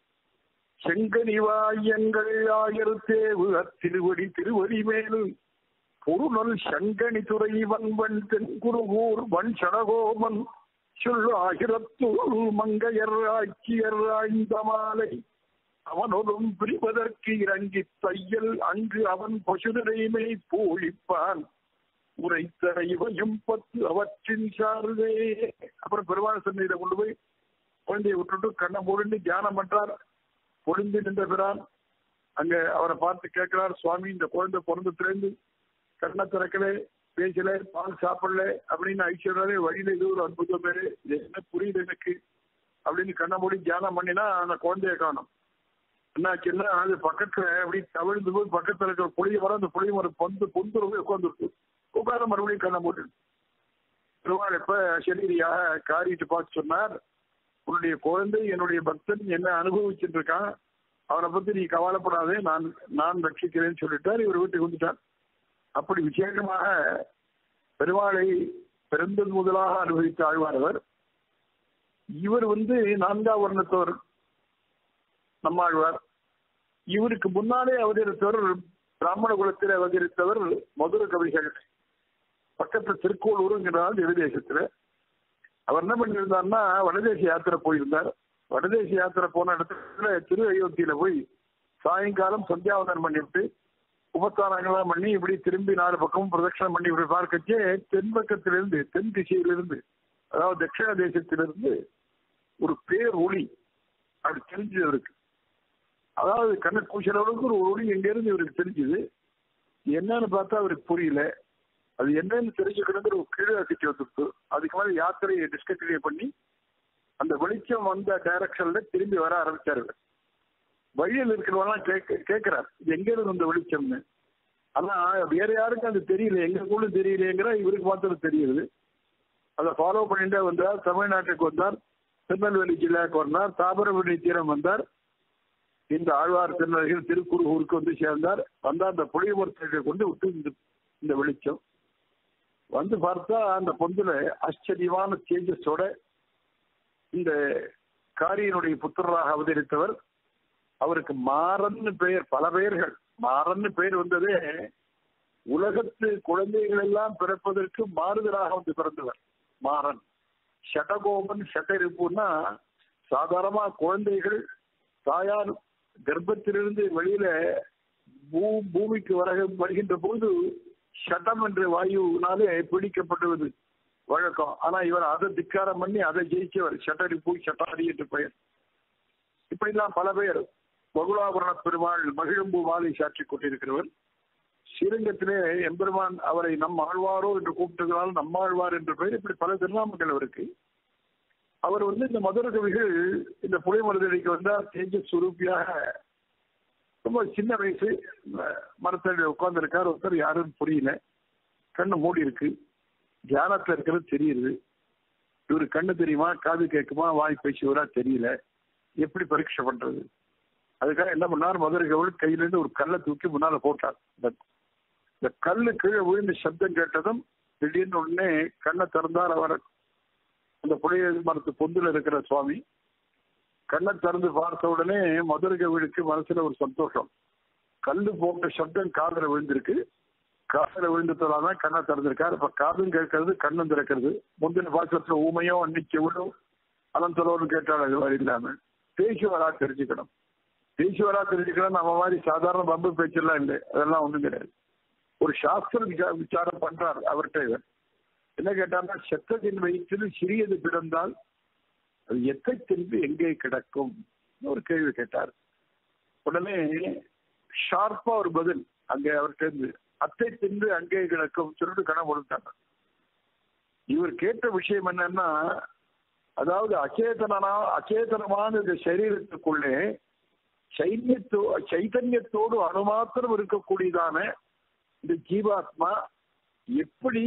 செங்கனிவாயங்கள் ஆயிரத்தேவு அத்திருவடி திருவடி மேலும் பொருளல் சங்கனி துறை வன்வன் தென்குருகூர் வன் சடகோமன் சொல் ஆயிரத்து மங்கையர் ஆட்சியர் ஆய்ந்த மாலை அவனொடும் பிரிவதற்கு இறங்கி தையல் அங்கு அவன் பசுதரைமை பூழிப்பான் உரைத்த இவையும் பத்து அவற்றின் சார்வே அப்புறம் பெருமாள் சந்தையில கொண்டு போய் குழந்தையை விட்டுட்டு கண்ணை மூடிண்டு தியானம் பண்றார் பொழிந்து நின்ற பிறான் அங்க அவரை பார்த்து கேட்கிறார் சுவாமி இந்த குழந்தை பிறந்ததுலேருந்து கண்ணை திறக்கல பேசல பால் சாப்பிடல அப்படின்னு ஐஸ்வர்யாவே வழியில இது ஒரு அற்புதம் பேரு இது என்ன புரியுது எனக்கு அப்படின்னு கண்ணை மூடி தியானம் பண்ணினா அந்த குழந்தைய காணும் என்னாச்சுன்னா அது பக்கத்துல அப்படி தவிழ்ந்து போய் பக்கத்துல இருக்கிற புளிய மரம் அந்த புளிய மரம் பொந்து பொந்து போய் உட்காந்துருக்கு உட்கார மறுபடியும் கண்ணை மூட்டு திருவாள் இப்ப சரீரியாக காரிட்டு பார்த்து சொன்னார் உன்னுடைய குழந்தை என்னுடைய பக்தன் என்ன அனுபவிச்சுட்டு இருக்கான் அவனை பத்தி நீ கவலைப்படாதே நான் நான் ரட்சிக்கிறேன்னு சொல்லிட்டார் இவர் வீட்டுக்கு வந்துட்டார் அப்படி விசேஷமாக பெருமாளை பிறந்தது முதலாக அனுபவித்த ஆழ்வாரவர் இவர் வந்து நான்காம் வர்ணத்தவர் நம்மாழ்வார் இவருக்கு முன்னாலே அவதரித்தவர் பிராமண குலத்தில் அவதரித்தவர் மதுர கவிகள் பக்கத்து திருக்கோளூருங்கிறார் தேசத்துல அவர் என்ன பண்ணியிருந்தார்னா வடதேச யாத்திரை போயிருந்தார் வடதேச யாத்திரை போன இடத்துல திரு அயோத்தியில போய் சாயங்காலம் சந்தியாவதனம் பண்ணிவிட்டு உபத்தானங்கள்லாம் பண்ணி இப்படி திரும்பி நாலு பக்கமும் பிரதட்சணம் பண்ணி இப்படி பார்க்கச்சே தென் பக்கத்திலிருந்து தென் திசையிலிருந்து அதாவது தட்சிண தேசத்திலிருந்து ஒரு பேர் ஒளி அப்படி தெரிஞ்சது இருக்கு அதாவது கண்ணை கூச்சல் அளவுக்கு ஒரு ஒளி எங்கேருந்து இவருக்கு தெரிஞ்சுது என்னன்னு பார்த்தா அவருக்கு புரியல அது என்னன்னு தெரிஞ்சுக்கணுங்கிற ஒரு கியூரியாசிட்டி வந்துருக்கு அதுக்கு மேலே யாத்திரையை டிஸ்கண்டினியூ பண்ணி அந்த வெளிச்சம் வந்த டைரக்ஷன்ல திரும்பி வர ஆரம்பிச்சாரு வழியில் இருக்கிறவங்களாம் கேட்க கேட்கிறார் இது எங்க இருந்து அந்த வெளிச்சம்னு ஆனா வேற யாருக்கும் அது தெரியல எங்களுக்குள்ள தெரியலைங்கிற இவருக்கு மாத்திரம் தெரியுது அதை ஃபாலோ பண்ணிட்டே வந்தார் தமிழ்நாட்டுக்கு வந்தார் திருநெல்வேலி ஜில்லாவுக்கு வந்தார் தாமிரபரணி தீரம் வந்தார் இந்த ஆழ்வார் திருநெல்வேலியில் திருக்குறுகூருக்கு வந்து சேர்ந்தார் வந்தார் அந்த புளியமரத்தை கொண்டு விட்டு இந்த இந்த வெளிச்சம் வந்து பார்த்தா அந்த பொந்துல ஆச்சரியமான தேஜஸோட இந்த காரியனுடைய புத்திரராக அவதரித்தவர் அவருக்கு மாறன்னு பெயர் பல பெயர்கள் மாறன்னு பெயர் வந்ததே உலகத்து குழந்தைகள் எல்லாம் பிறப்பதற்கு மாறுதலாக வந்து பிறந்தவர் மாறன் ஷடகோபன் ஷட்டரிப்புன்னா சாதாரணமா குழந்தைகள் தாயார் கர்ப்பத்திலிருந்து வெளியில பூ பூமிக்கு வர வருகின்ற போது ஷட்டம் என்ற வாயுனாலே பிடிக்கப்படுவது வழக்கம் ஆனா இவர் அதை திக்காரம் பண்ணி அதை ஜெயிச்சவர் ஷட்டரிப்பு ஷட்டாரி என்று பெயர் இப்படிலாம் பல பேர் பகுலாபுரண பெருமாள் மகிழம்பு மாலை சாற்றி கொண்டிருக்கிறவர் ஸ்ரீரங்கத்திலே எம்பெருமான் அவரை நம் ஆழ்வாரோ என்று கூப்பிட்டதால் நம்மாழ்வார் என்ற பெயர் இப்படி பல திருநாமங்கள் அவருக்கு அவர் வந்து இந்த மதுர கவிகள் இந்த புலை மருதடிக்கு வந்தார் தேஜஸ் சுரூபியாக ரொம்ப சின்ன வயசு மரத்தடியில் உட்கார்ந்துருக்கார் ஒருத்தர் யாரும் புரியல கண்ணு மூடி இருக்கு தியானத்துல இருக்கிறது தெரியுது இவரு கண்ணு தெரியுமா காது கேட்குமா வாய் பேசுவரா தெரியல எப்படி பரீட்சை பண்றது அதுக்காக என்ன பண்ணார் மதுரை கவுள் கையில இருந்து ஒரு கல்லை தூக்கி முன்னால போட்டார் இந்த கல்லு கீழே விழுந்த சப்தம் கேட்டதும் திடீர்னு உடனே கண்ணை திறந்தார் அவர் அந்த புளிய மரத்து பொந்துல இருக்கிற சுவாமி கண்ணை திறந்து பார்த்த உடனே மதுரை கவிழுக்கு மனசுல ஒரு சந்தோஷம் கல்லு போட்ட சப்தம் காதல விழுந்திருக்கு காதல விழுந்ததால தான் கண்ணை திறந்திருக்காரு இப்ப காதும் கேட்கறது கண்ணும் திறக்கிறது முந்தின பாசத்துல ஊமையோ அன்னைக்கு எவ்வளோ அனந்தரோன்னு கேட்டால் அது மாதிரி இல்லாம பேச்சு வரா தெரிஞ்சுக்கணும் பேச்சு வரா தெரிஞ்சுக்கணும் நம்ம மாதிரி சாதாரண பம்பு பேச்செல்லாம் இல்லை அதெல்லாம் ஒண்ணும் கிடையாது ஒரு சாஸ்திர விசாரம் பண்றார் அவர்கிட்ட இவர் என்ன கேட்டார்னா செத்தத்தின் வயிற்றில் சிறியது பிறந்தால் அது எத்தை திரும்பி எங்கே கிடக்கும் ஒரு கேள்வி கேட்டார் உடனே ஷார்ப்பா ஒரு பதில் அங்கே அவர்கிட்ட இருந்து அத்தை தின்று அங்கே கிடக்கும் சொல்லிட்டு கணம் கொடுத்தாங்க இவர் கேட்ட விஷயம் என்னன்னா அதாவது அச்சேதனா அச்சேதனமான இந்த சரீரத்துக்குள்ளே சைன்யத்தோ சைதன்யத்தோடு அணுமாத்திரம் இருக்கக்கூடியதான இந்த ஜீவாத்மா எப்படி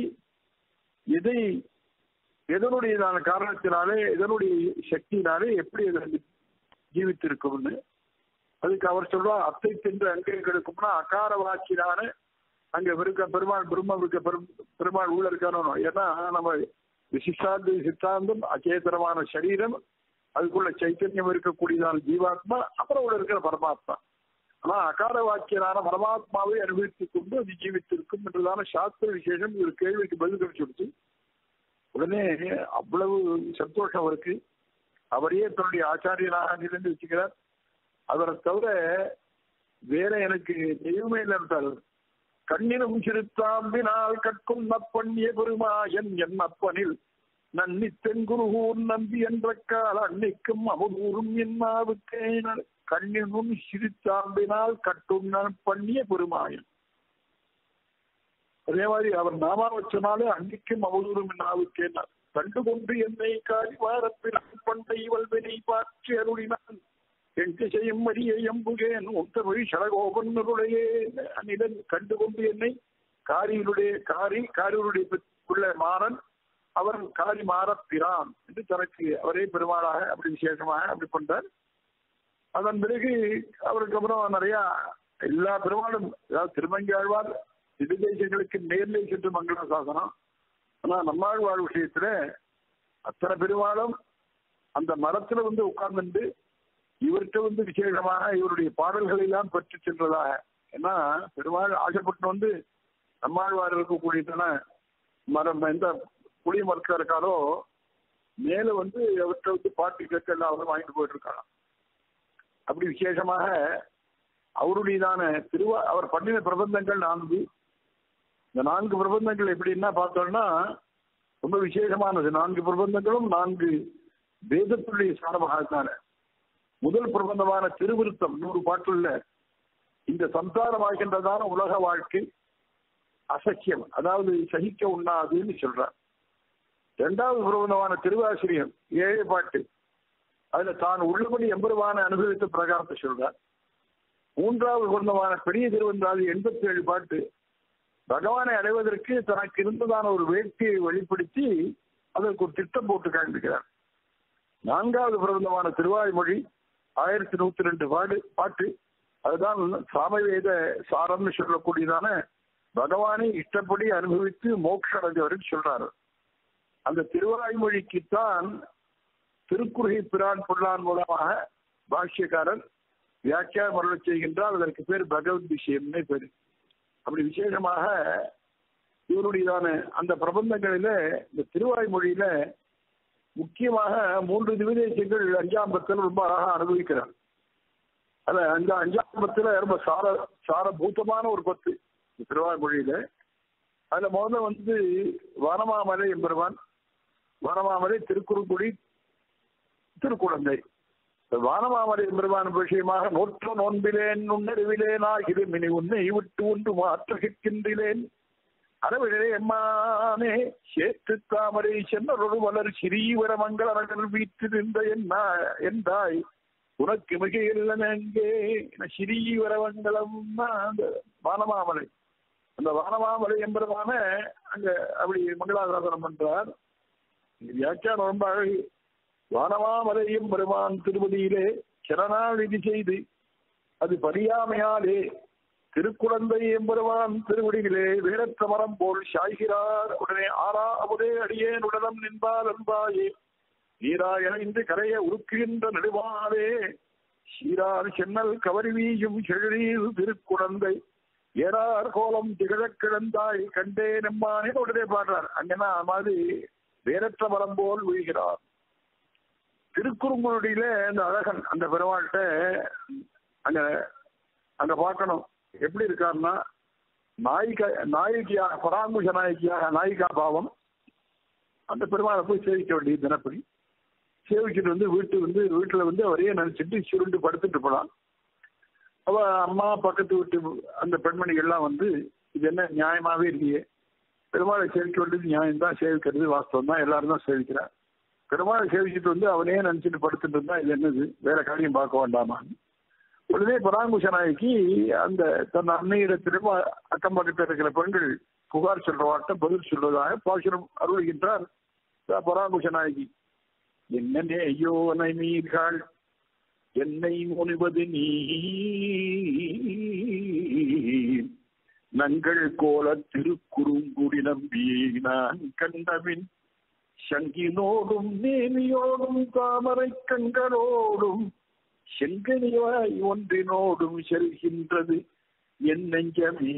எதை எதனுடையதான காரணத்தினாலே எதனுடைய சக்தியினாலே எப்படி அதை ஜீவித்திருக்கும்னு அதுக்கு அவர் சொல்றா அத்தை தின்று அங்கே கிடக்கும்னா அகார வாக்கினான அங்க இருக்க பெருமாள் பிரம்ம இருக்க பெருமாள் உள்ள இருக்கணும் ஏன்னா நம்ம விசிஷ்டாந்த சித்தாந்தம் அச்சேதனமான சரீரம் அதுக்குள்ள சைத்தன்யம் இருக்கக்கூடியதான ஜீவாத்மா அப்புறம் உள்ள இருக்கிற பரமாத்மா ஆனா அகார வாக்கியனான பரமாத்மாவை அனுபவித்துக் கொண்டு அது ஜீவித்திருக்கும் என்றதான சாஸ்திர விசேஷம் ஒரு கேள்விக்கு பதில் கிடைச்சிடுச்சு உடனே அவ்வளவு சந்தோஷம் அவருக்கு அவரையே தன்னுடைய ஆச்சாரியனாக இருந்து வச்சுக்கிறார் அவரை தவிர வேற எனக்கு தெய்வமே இல்லை இருந்தார் கண்ணினும் சிறுத்தாம்பினால் கற்கும் நப்பண்ணிய பெருமாயன் என் அப்பனில் நன்னி தென்குருகூர் நம்பி என்ற கால அன்னைக்கும் அமுதூரும் என்னாவுக்கே கண்ணினும் சிரித்தாம்பினால் கட்டும் பண்ணிய பெருமாயன் அதே மாதிரி அவர் நாமாவை சொன்னாலே அன்னைக்கும் அவதூறும் என்னாவுக்கே கண்டு கொண்டு என்னை காரி வாரப்பில் பண்டை இவள்வனை பாற்றி அருளினான் என் திசையும் மரிய எம்புகேன் உத்த வழி சடகோபன்னுடைய அன்னிடன் கண்டு கொண்டு என்னை காரியினுடைய காரி காரியுடைய உள்ள மாறன் அவன் காரி மாறப்பிரான் என்று தனக்கு அவரே பெருமாளாக அப்படி விசேஷமாக அப்படி பண்றார் அதன் பிறகு அவருக்கு அப்புறம் நிறைய எல்லா பெருமாளும் அதாவது திருமங்கி திடுதேசங்களுக்கு நேர்லை சென்று மங்கள சாசனம் ஆனா நம்மாழ்வாழ் விஷயத்துல அத்தனை பெருமாளும் அந்த மரத்துல வந்து உட்கார்ந்துட்டு இவர்கிட்ட வந்து விசேஷமாக இவருடைய பாடல்களை எல்லாம் பெற்று சென்றதாக ஏன்னா பெருமாள் ஆசைப்பட்டு வந்து நம்மாழ்வார் இருக்கக்கூடியதான மரம் எந்த புளிய மரத்தில் இருக்காரோ மேல வந்து அவர்கிட்ட வந்து பாட்டு கேட்க எல்லாம் அவரும் வாங்கிட்டு போயிட்டு இருக்காங்க அப்படி விசேஷமாக அவருடையதான திருவா அவர் பண்ணின பிரபந்தங்கள் நான்கு இந்த நான்கு பிரபந்தங்கள் எப்படின்னா பார்த்தோம்னா ரொம்ப விசேஷமானது நான்கு பிரபந்தங்களும் நான்கு வேதத்துடைய சாரமாக தானே முதல் பிரபந்தமான திருவிருத்தம் நூறு பாட்டுள்ள இந்த சம்சாரமாகின்றதான உலக வாழ்க்கை அசக்கியம் அதாவது சகிக்க உண்ணாதுன்னு சொல்றார் இரண்டாவது பிரபந்தமான திருவாசிரியம் ஏழு பாட்டு அதுல தான் உள்ளபடி எம்பெருமான அனுபவித்த பிரகாரத்தை சொல்றார் மூன்றாவது பிரபந்தமான பெரிய திருவந்தாதி எண்பத்தி ஏழு பாட்டு பகவானை அடைவதற்கு தனக்கு இருந்ததான ஒரு வேட்கையை வெளிப்படுத்தி அதற்கு ஒரு திட்டம் போட்டு காண்பிக்கிறார் நான்காவது பிரபந்தமான திருவாய்மொழி ஆயிரத்தி நூத்தி ரெண்டு பாடு பாட்டு அதுதான் சாமவேத சாரம்னு சொல்லக்கூடியதான பகவானை இஷ்டப்படி அனுபவித்து மோட்ச அடைஞ்சவர்கள் சொல்றாரு அந்த திருவாய்மொழிக்குத்தான் திருக்குறுகை பிரான் புல்லான் மூலமாக பாஷ்யக்காரர் வியாக்கியானம் அருள செய்கின்றார் அதற்கு பேர் பகவத் விஷயம்னே பேரு அப்படி விசேஷமாக இவருடையதான அந்த பிரபந்தங்களில இந்த திருவாய்மொழியில முக்கியமாக மூன்று திவிதேசங்கள் அஞ்சாம் பத்தில் ரொம்ப அழகா அனுபவிக்கிறார் அத அந்த அஞ்சாம் பத்துல ரொம்ப சார சாரபூத்தமான ஒரு பத்து திருவாய்மொழியில அதுல முதல்ல வந்து வனமாமலை எம்பெருமான் வனமாமலை திருக்குறுங்குடி திருக்குழந்தை வானமாமலை பெருமான விஷயமாக நோற்ற நோன்பிலேன் நுண்ணறிவிலேன் ஆகிது மினி உன்னை விட்டு ஒன்று மாற்றுகின்றேன் அளவிலே எம்மானே சேத்து தாமரை சென்னரொரு வளர் சிறீவர மங்களர்கள் வீற்றிருந்த என்ன என்றாய் உனக்கு மிக இல்லனங்கே சிறீவர மங்களம் அந்த வானமாமலை அந்த வானமாமலை என்பதான அங்க அப்படி மங்களாசாசனம் பண்றார் வியாக்கியானம் ரொம்ப அழகு வானமாமலையும் பெருமான் திருவடியிலே சரணாநிதி செய்து அது பரியாமையாலே திருக்குழந்தை எம்பெருமான் திருவடியிலே வேறற்ற மரம் போல் சாய்கிறார் உடனே ஆறா அவரே அடியேன் உடலம் நின்பார் என்பாயே நீராய இன்று கரைய உருக்குகின்ற நெடுவாரே சீரார் சென்னல் கவரி வீயும் செழில் திருக்குழந்தை ஏறார் கோலம் திகழக் கிடந்தாய் கண்டே நெம்மானே உடனே பாடுறார் அங்கன்னா மாதிரி வேறற்ற மரம் போல் வீழ்கிறார் திருக்குறுங்குடியில இந்த அழகன் அந்த பெருமாள்கிட்ட அங்க அங்க பார்க்கணும் எப்படி இருக்காருன்னா நாயிகா நாயகியாக பராங்குஷ நாயகியாக நாயிகா பாவம் அந்த பெருமாளை போய் சேவிக்க வேண்டியது தினப்படி சேவிச்சுட்டு வந்து வீட்டு வந்து வீட்டுல வந்து அவரையே நினைச்சிட்டு சுருண்டு படுத்துட்டு போலாம் அவ அம்மா பக்கத்து வீட்டு அந்த பெண்மணிகள்லாம் வந்து இது என்ன நியாயமாவே இல்லையே பெருமாளை சேவிக்க வேண்டியது நியாயம் தான் சேவிக்கிறது வாஸ்தவம் தான் எல்லாரும் தான் சேவிக்கிறார் பெருமாளை சேவிச்சுட்டு வந்து அவனே நினைச்சிட்டு படுத்துட்டு இருந்தா இது என்னது வேற காரியம் பார்க்க வேண்டாமான்னு உடனே பராங்குஷ நாயகி அந்த தன் அன்னையிடத்திலும் அக்கம் பக்கத்தில் இருக்கிற பெண்கள் புகார் சொல்றவாட்ட பதில் சொல்வதாக பாசுரம் அருள்கின்றார் பராங்குஷ நாயகி என்னன்னே ஐயோ நைமீர்கள் என்னை முனிவது நீ நங்கள் கோல திருக்குறுங்குடி நம்பி நான் கண்டபின் சங்கினோடும் நேமியோடும் தாமரை கண்களோடும் செங்கனிவாய் ஒன்றினோடும் செல்கின்றது என் நெஞ்சமே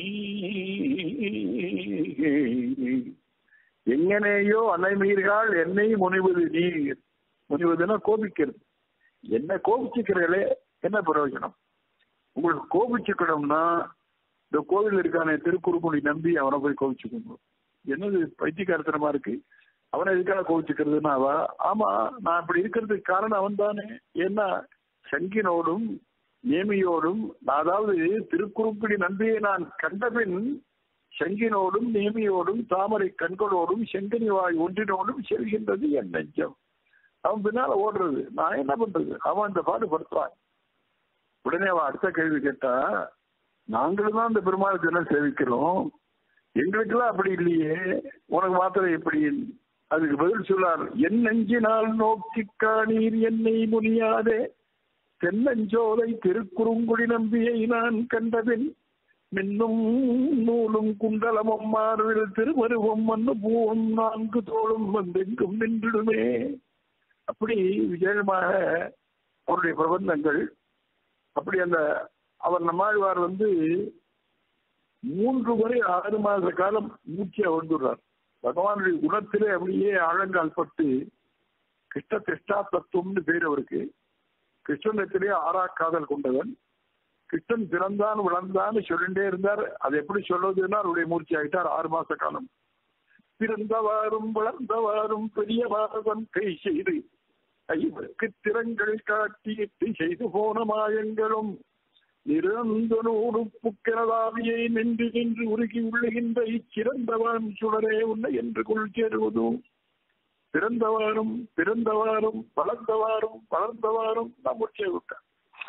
எங்கனேயோ அனைமீர்கள் என்னை முனிவது நீர் முனிவதுன்னா கோபிக்கிறது என்ன கோபிச்சுக்கிறீங்களே என்ன பிரயோஜனம் உங்களுக்கு கோபிச்சுக்கணும்னா இந்த கோவில் இருக்கானே திருக்குறுக்குடி நம்பி அவனை போய் கோபிச்சுக்கணும் என்னது பைத்தியக்காரத்தனமா இருக்கு அவனை எதுக்காக கோவிச்சுக்கிறதுனா அவ ஆமா நான் அப்படி இருக்கிறதுக்கு காரணம் அவன் தானே ஏன்னா சங்கினோடும் நேமியோடும் அதாவது திருக்குறுப்பிடி நம்பியை நான் கண்டபின் செங்கினோடும் நேமியோடும் தாமரை கண்களோடும் செங்கனி வாய் ஒன்றினோடும் செல்கின்றது என் நெஞ்சம் அவன் பின்னால ஓடுறது நான் என்ன பண்றது அவன் அந்த பாடு படுத்துவான் உடனே அவன் அடுத்த கேள்வி கேட்டா நாங்களும் தான் அந்த பெருமாள் தினம் சேவிக்கிறோம் எங்களுக்கெல்லாம் அப்படி இல்லையே உனக்கு மாத்திரம் எப்படி அதுக்கு பதில் சொல்லார் என் நெஞ்சினால் நோக்கி காணீர் என்னை முனியாதே தென்னஞ்சோலை திருக்குறுங்குடி நம்பியை நான் கண்டபின் மின்னும் நூலும் குண்டலமும் மார்பில் திருமருவம் மண்ணு பூவும் நான்கு தோளும் வந்தெங்கும் நின்றுடுமே அப்படி விஜயமாக அவருடைய பிரபந்தங்கள் அப்படி அந்த அவர் நம்மாழ்வார் வந்து மூன்று முறை ஆறு மாத காலம் மூச்சியா வந்துடுறார் பகவானுடைய குணத்திலே அப்படியே ஆழங்கால் பட்டு கிருஷ்ண திஷ்டா தத்துவம்னு பேர் அவருக்கு கிருஷ்ணனிடத்திலே ஆறா காதல் கொண்டவன் கிருஷ்ணன் பிறந்தான் வளர்ந்தான்னு சொல்லிட்டே இருந்தார் அது எப்படி சொல்றதுன்னா அவருடைய மூர்ச்சி ஆகிட்டார் ஆறு மாச காலம் பிறந்தவாறும் வளர்ந்தவாறும் பெரியவாரவன் கை செய்து ஐவருக்கு திறங்கள் காட்டியிட்டு செய்து போன மாயங்களும் நிரந்தனோடு புக்கிரதாவியை நின்று நின்று உருகி உள்ளுகின்ற இச்சிறந்தவன் சுடரே உன்னை என்று கொள் சேருவதும் பிறந்தவாறும் பிறந்தவாறும் வளர்ந்தவாறும் வளர்ந்தவாறும் நம்முடைய விட்டார்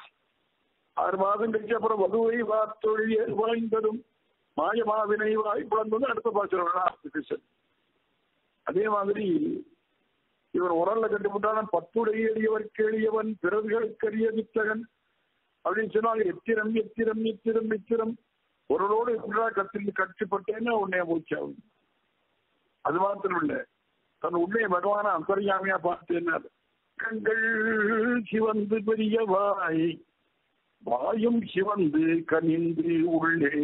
ஆறு மாதம் கழிச்சு அப்புறம் வதுவை வார்த்தொழிய வாய்ந்ததும் மாயமாவினை வாய் பிளந்ததும் அடுத்த பாசுரம் அதே மாதிரி இவன் உரல்ல கட்டுப்பட்டான பத்துடைய எளியவர் கேளியவன் பிறர்களுக்கரிய வித்தகன் அப்படின்னு சொன்னாங்க எத்திரம் எத்திரம் எத்திரம் எத்திரம் ஒருவரோடு எப்படா கத்தில் கட்டுப்பட்டேன்னா உன்னைய மூச்சாகும் அது மாத்திரம் இல்ல தன் உன்னைய பகவான அந்தரியாமையா பார்த்தேன்னாரு கண்கள் சிவந்து பெரிய வாய் வாயும் சிவந்து கனிந்து உள்ளே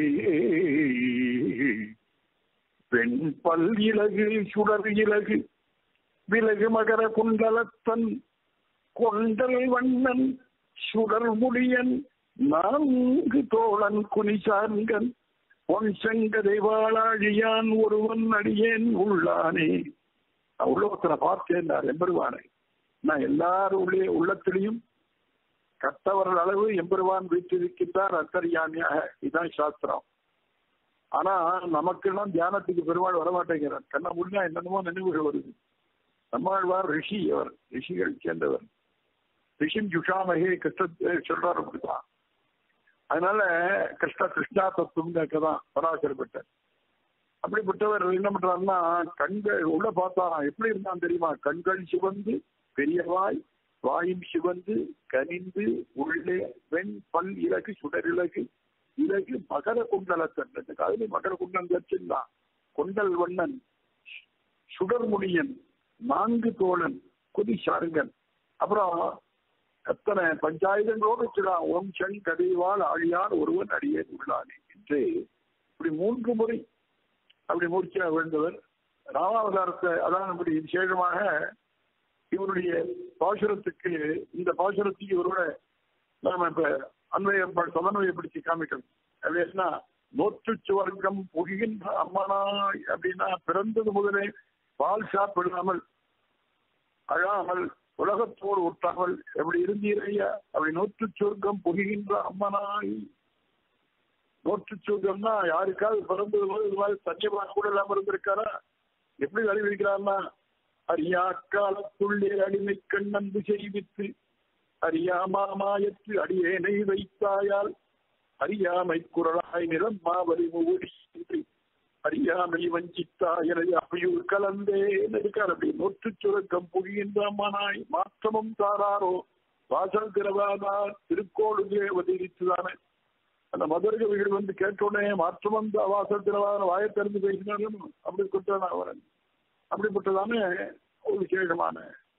பெண் பல் இலகு சுடர் இலகு விலகு மகர குண்டலத்தன் கொண்டல் வண்ணன் சுடர் முடியன் நான்கு தோழன் குனிசான்கன் பொன் செங்கதை வாழாழியான் ஒருவன் அடியேன் உள்ளானே உலகத்துல பார்த்தேன் எம்பெருவானை நான் எல்லாரும் உள்ளே உள்ளத்திலையும் கத்தவர்கள் அளவு எம்பெருவான் வீற்றிருக்கின்றார் அத்தரியாமியாக இதுதான் சாஸ்திரம் ஆனா நமக்கெல்லாம் தியானத்துக்கு பெருமாள் வரமாட்டேங்கிறார் கண்ண முடிஞ்சா என்னென்னமோ நினைவுகள் வருது நம்மாழ்வார் ரிஷி அவர் ரிஷிகள் சேர்ந்தவர் ரிஷிம் ஜுஷாமகே கிருஷ்ண சொல்றாரு அப்படிதான் அதனால கிருஷ்ண கிருஷ்ணா தத்துவம் தான் பராசரப்பட்டார் அப்படிப்பட்டவர் என்ன பண்றாருன்னா கண்கள் உள்ள பார்த்தா எப்படி இருந்தான் தெரியுமா கண்கள் சிவந்து பெரியவாய் வாயும் சிவந்து கனிந்து உள்ளே வெண் பல் இலகு சுடர் இலகு இலகு மகர குண்டலத்தன் அதுல மகர குண்டம் தச்சிருந்தான் கொண்டல் வண்ணன் சுடர்முனியன் நான்கு தோழன் குதி சாருங்கன் அப்புறம் எத்தனை பஞ்சாயுதங்களோடு வச்சுடான் ஓம் சங் கதைவாள் ஆழியார் ஒருவன் அடியே உள்ளானே என்று இப்படி மூன்று முறை அப்படி மூர்ச்சியா விழுந்தவர் ராமாவதாரத்தை அதான் இப்படி விசேஷமாக இவருடைய பாசுரத்துக்கு இந்த பாசுரத்துக்கு இவரோட நாம இப்ப அன்வய சமன்வயப்படுத்தி காமிக்கணும் அப்படின்னா நோற்று சுவர்க்கம் புகின்ற அம்மனாய் அப்படின்னா பிறந்தது முதலே பால் சாப்பிடாமல் அழாமல் உலகத்தோடு ஒட்டாமல் எப்படி இருந்தீரையா அப்படி நோற்று சொர்க்கம் புகின்ற அம்மனாய் நோற்று சொர்க்கம்னா யாருக்காவது பிறந்தது போது இது மாதிரி சத்தியமாக கூட இல்லாம இருந்திருக்காரா எப்படி அறிவிக்கிறார்னா அரியா காலத்துள்ளே அடிமை கண்ணன்பு செய்வித்து அறியாமாயத்து அடியேனை வைத்தாயால் அறியாமை குரலாய் நிலம் மாவரி மூடி அறியாமை வஞ்சித்தா எனது அவையூர் கலந்தே இருக்கார் அப்படி நொற்று சுரக்கம் புகின்ற அம்மனாய் மாற்றமும் தாராரோ வாசல் திரவாதார் திருக்கோடு அவதரித்துதானே அந்த மதுரை வீடு வந்து கேட்டோடனே மாற்றம் வந்து வாசல் திரவாதார வாயை திறந்து பேசினாலும் அப்படி கொடுத்தான் அவன் அப்படிப்பட்டதானே ஒரு விசேஷமான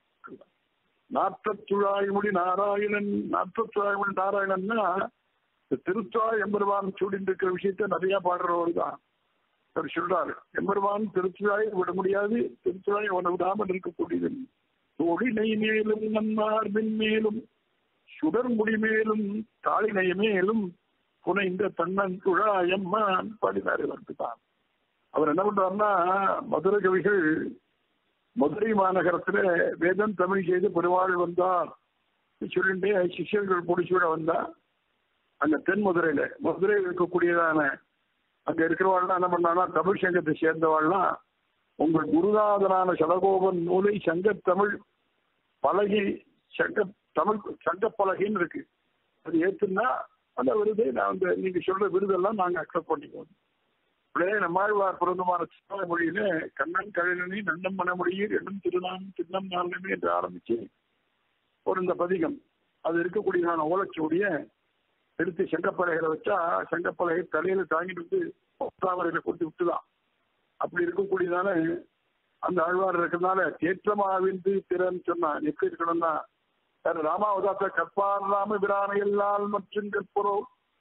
நாற்றத்துழாய்மொழி நாராயணன் நாற்றத்துழாய்மொழி நாராயணன்னா திருத்தாய் எம்பெருமான் சூடிந்திருக்கிற விஷயத்த நிறைய பாடுறவர் தான் அவர் சொல்றாரு எம்பெருமான் திருச்சுழாய் விட முடியாது திருச்சுழாய் அவனை விடாமல் இருக்கக்கூடியது தொழிலை மேலும் நன்மார்பின் மேலும் சுடர் முடி மேலும் தாளினை மேலும் புனைந்த தன்னன் துழாயம்மான் பாடினார் இவருக்கு தான் அவர் என்ன பண்றாருன்னா மதுரை கவிகள் மதுரை மாநகரத்துல வேதம் தமிழ் செய்து பெருவாள் வந்தார் சொல்லிட்டு சிஷ்யர்கள் பொடிச்சூட வந்தா அங்க தென் மதுரையில மதுரையில் இருக்கக்கூடியதான அங்க இருக்கிறவாள்லாம் என்ன பண்ணாங்கன்னா தமிழ் சங்கத்தை சேர்ந்தவாள்லாம் உங்கள் குருநாதனான சடகோபன் நூலை சங்க தமிழ் பலகை சங்க தமிழ் சங்க பலகைன்னு இருக்கு அது ஏத்துனா அந்த விருதை நான் அந்த நீங்க சொல்ற விருதெல்லாம் நாங்க அக்செப்ட் பண்ணிக்குவோம் அப்படியே நம்மாழ்வார் பிறந்தமான சின்ன மொழியில கண்ணன் கழனி நன்னம் மனமொழியில் எண்ணும் திருநாம் சின்னம் நாளமே என்று ஆரம்பிச்சு ஒரு இந்த பதிகம் அது இருக்கக்கூடியதான ஓலச்சுவடிய எடுத்து செங்கப்பலகையில வச்சா செங்கப்பலகை தலையில தாங்கிட்டு வந்து தாமரையில கொடுத்து விட்டுதான் அப்படி இருக்கக்கூடியதான அந்த ஆழ்வார் இருக்கிறதுனால தேற்றமாவிந்து திறன் சொன்னான் எப்படி இருக்கணும்னா ராமாவதாத்த கற்பாராம விரானையெல்லாம் மற்றும் கற்புறோ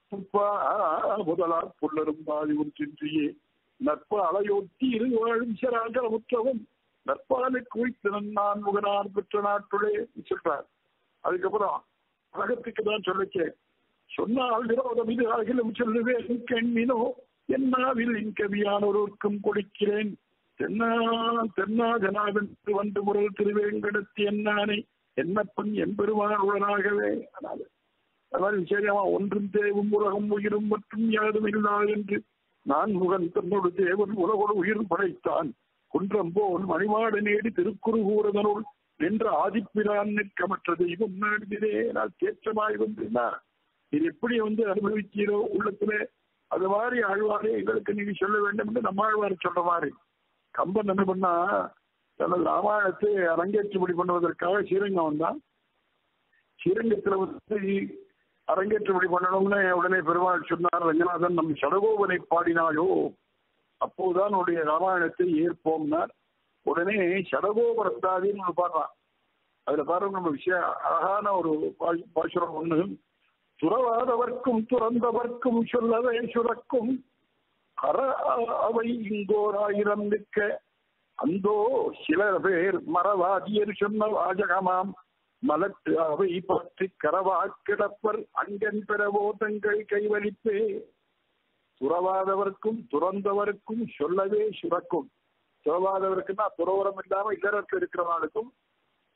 முதலார் புல்லரும் பாதி ஒன்றின்றியே நற்ப அலையொட்டி இரு வாழும் சராகர முற்றவும் நற்பாலை குவித்தனன் நான் முகனார் பெற்ற நாட்டுளே சொல்றார் அதுக்கப்புறம் உலகத்துக்கு தான் சொல்லிச்சு சொன்னால் விரோதம் இது அகிலும் சொல்லுவேன் கண்மினோ என்னாவில் இன்கவியானோருக்கும் கொடுக்கிறேன் தென்னா தென்னா ஜனாவென்று வந்து முரல் திருவேங்கடத்தி என்னானை என்னப்பன் எம்பெருமான் உடனாகவே அதனால அதாவது விசேஷமா ஒன்றும் தேவும் உலகம் உயிரும் மற்றும் யாரும் இல்லா என்று நான் முகன் தன்னோடு தேவன் உலகோடு உயிர் படைத்தான் குன்றம் போல் மணிமாட நேடி திருக்குறு கூறதனுள் நின்ற ஆதிப்பிரான் நிற்கமற்ற தெய்வம் நாடுகிறே நான் தேற்றமாய் வந்திருந்தா இது எப்படி வந்து அனுபவிக்கிறோ உள்ளத்துல அது மாதிரி ஆழ்வாரே எங்களுக்கு நீங்க சொல்ல வேண்டும் என்று நம்ம ஆழ்வார் சொல்ற மாதிரி கம்பன் என்ன பண்ணா தனது ராமாயணத்தை அரங்கேற்றுபடி பண்ணுவதற்காக ஸ்ரீரங்கம் வந்தான் ஸ்ரீரங்கத்துல வந்து அரங்கேற்றுபடி பண்ணணும்னு உடனே பெருமாள் சொன்னார் ரங்கநாதன் நம் சடகோவனை பாடினாயோ அப்போதான் உடைய ராமாயணத்தை ஏற்போம்னார் உடனே சடகோபரத்தாதின்னு ஒன்று பாடுறான் அதுல பாருங்க நம்ம விஷயம் அழகான ஒரு பாசுரம் ஒண்ணு துறவாதவர்க்கும் துறந்தவர்க்கும் சொல்லவே சுரக்கும் அற அவை இங்கோர் ஆயிரம் நிற்க அந்தோ சிலர் பேர் மரவாதியர் சொன்ன வாஜகமாம் மலட்டு அவை பற்றி கரவா கிடப்பர் அங்கன் பெறவோ தங்கள் கைவலிப்பே துறவாதவர்க்கும் துறந்தவர்க்கும் சொல்லவே சுரக்கும் துறவாதவருக்குன்னா துறவரம் இல்லாம இல்லறத்தில் இருக்கிறவர்களுக்கும்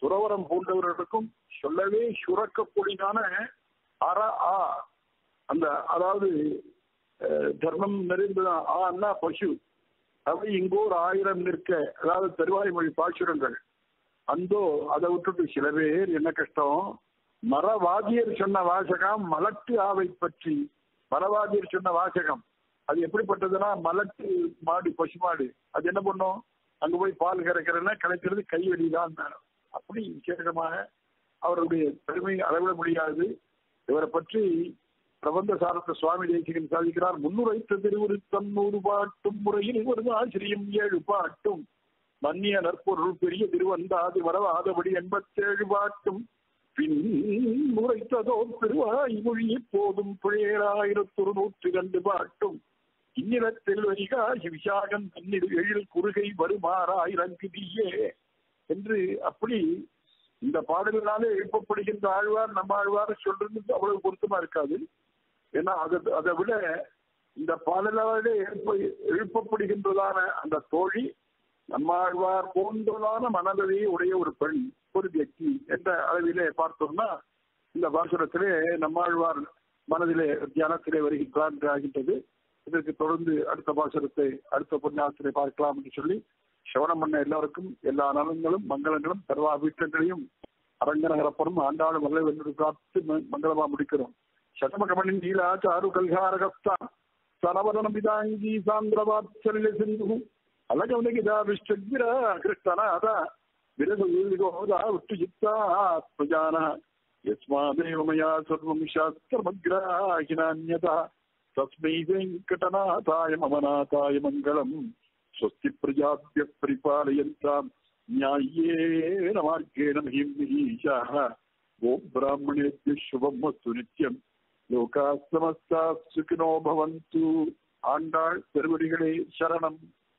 துறவரம் பூண்டவர்களுக்கும் சொல்லவே சுரக்கக்கூடியதான அற ஆ அந்த அதாவது அஹ், தர்மம் நிறைந்ததான் ஆன்னா பசு அவை இங்கோர் ஆயிரம் நிற்க அதாவது தருவாய் மொழி பாசுரங்கள் அந்தோ அதை விட்டுட்டு சில பேர் என்ன கஷ்டம் மரவாதியர் சொன்ன வாசகம் மலட்டு ஆவை பற்றி மரவாதியர் சொன்ன வாசகம் அது எப்படிப்பட்டதுன்னா மலட்டு மாடு பசு மாடு அது என்ன பண்ணும் அங்க போய் பால் கறக்கிறன்னா கிடைக்கிறது கைவெளிதான் அப்படி விசேஷமாக அவருடைய பெருமை அளவிட முடியாது இவரை பற்றி பிரபந்த சாரத்த சுவாமி தேசிகன் சாதிக்கிறார் முன்னுரைத்த திருவுருத்தம் நூறு பாட்டும் முறையில் இவரது ஆசிரியம் ஏழு பாட்டும் மன்னிய நற்பொருள் பெரிய திருவந்தாது வரவாதபடி எண்பத்தேழு பாட்டும் பின் உரைத்ததோ திருவாய் மொழி போதும் பிழையராயிரத்தொரு நூற்றி இரண்டு பாட்டும் இந்நிலத்தில் வரிகாசி விசாகம் தன்னிடு எழில் குறுகை வருமாறாயிரங்கு தீயே என்று அப்படி இந்த பாடல்களாலே எழுப்பப்படுகின்ற ஆழ்வார் நம்ம ஆழ்வார் சொல்றது அவ்வளவு பொருத்தமா இருக்காது ஏன்னா அதை அதை விட இந்த பாடலாலே எழுப்ப எழுப்பப்படுகின்றதான அந்த தோழி நம்மாழ்வார் போன்றதான மனதை உடைய ஒரு பெண் ஒரு வியக்தி என்ற அளவிலே பார்த்தோம்னா இந்த பாசுரத்திலே நம்மாழ்வார் மனதிலே தியானத்திலே வருகின்றார் என்று ஆகின்றது இதற்கு தொடர்ந்து அடுத்த பாசுரத்தை அடுத்த பொன்னாசிரை பார்க்கலாம் என்று சொல்லி சிவனம் பண்ண எல்லாருக்கும் எல்லா நலன்களும் மங்களங்களும் சர்வா வீட்டங்களையும் அரங்கநகரப்படும் ஆண்டாளும் வல்ல வென்று காத்து ம- மங்களமா முடிக்கிறோம் சதமகமணின் நீலா சாரு கல்காரகஸ்தா சரவரணம் பிதாங்கி சாந்திரவாத்சல்ய சிந்து அலகவனகிதா விஷ்ணுகிர கிருஷ்ணநாத விரசோதா விட்டு யுக்தா பிரஜான யஸ்மாதேவ மயா சர்வம் சாஸ்திரமக்ராஹினான்யதா தஸ்மை வெங்கடநாதாய மமநாதாய மங்களம் स्वस्ति प्रजाभ्य परिपालयन्ताम् न्याय्येन मार्गेण महीं महीषाः ॐ ब्राह्मणेभ्यः शुभमस्तु नित्यम् लोकाः समस्ताः सुखिनो भवन्तु ஆண்டாள் திருவடிகளே சரணம்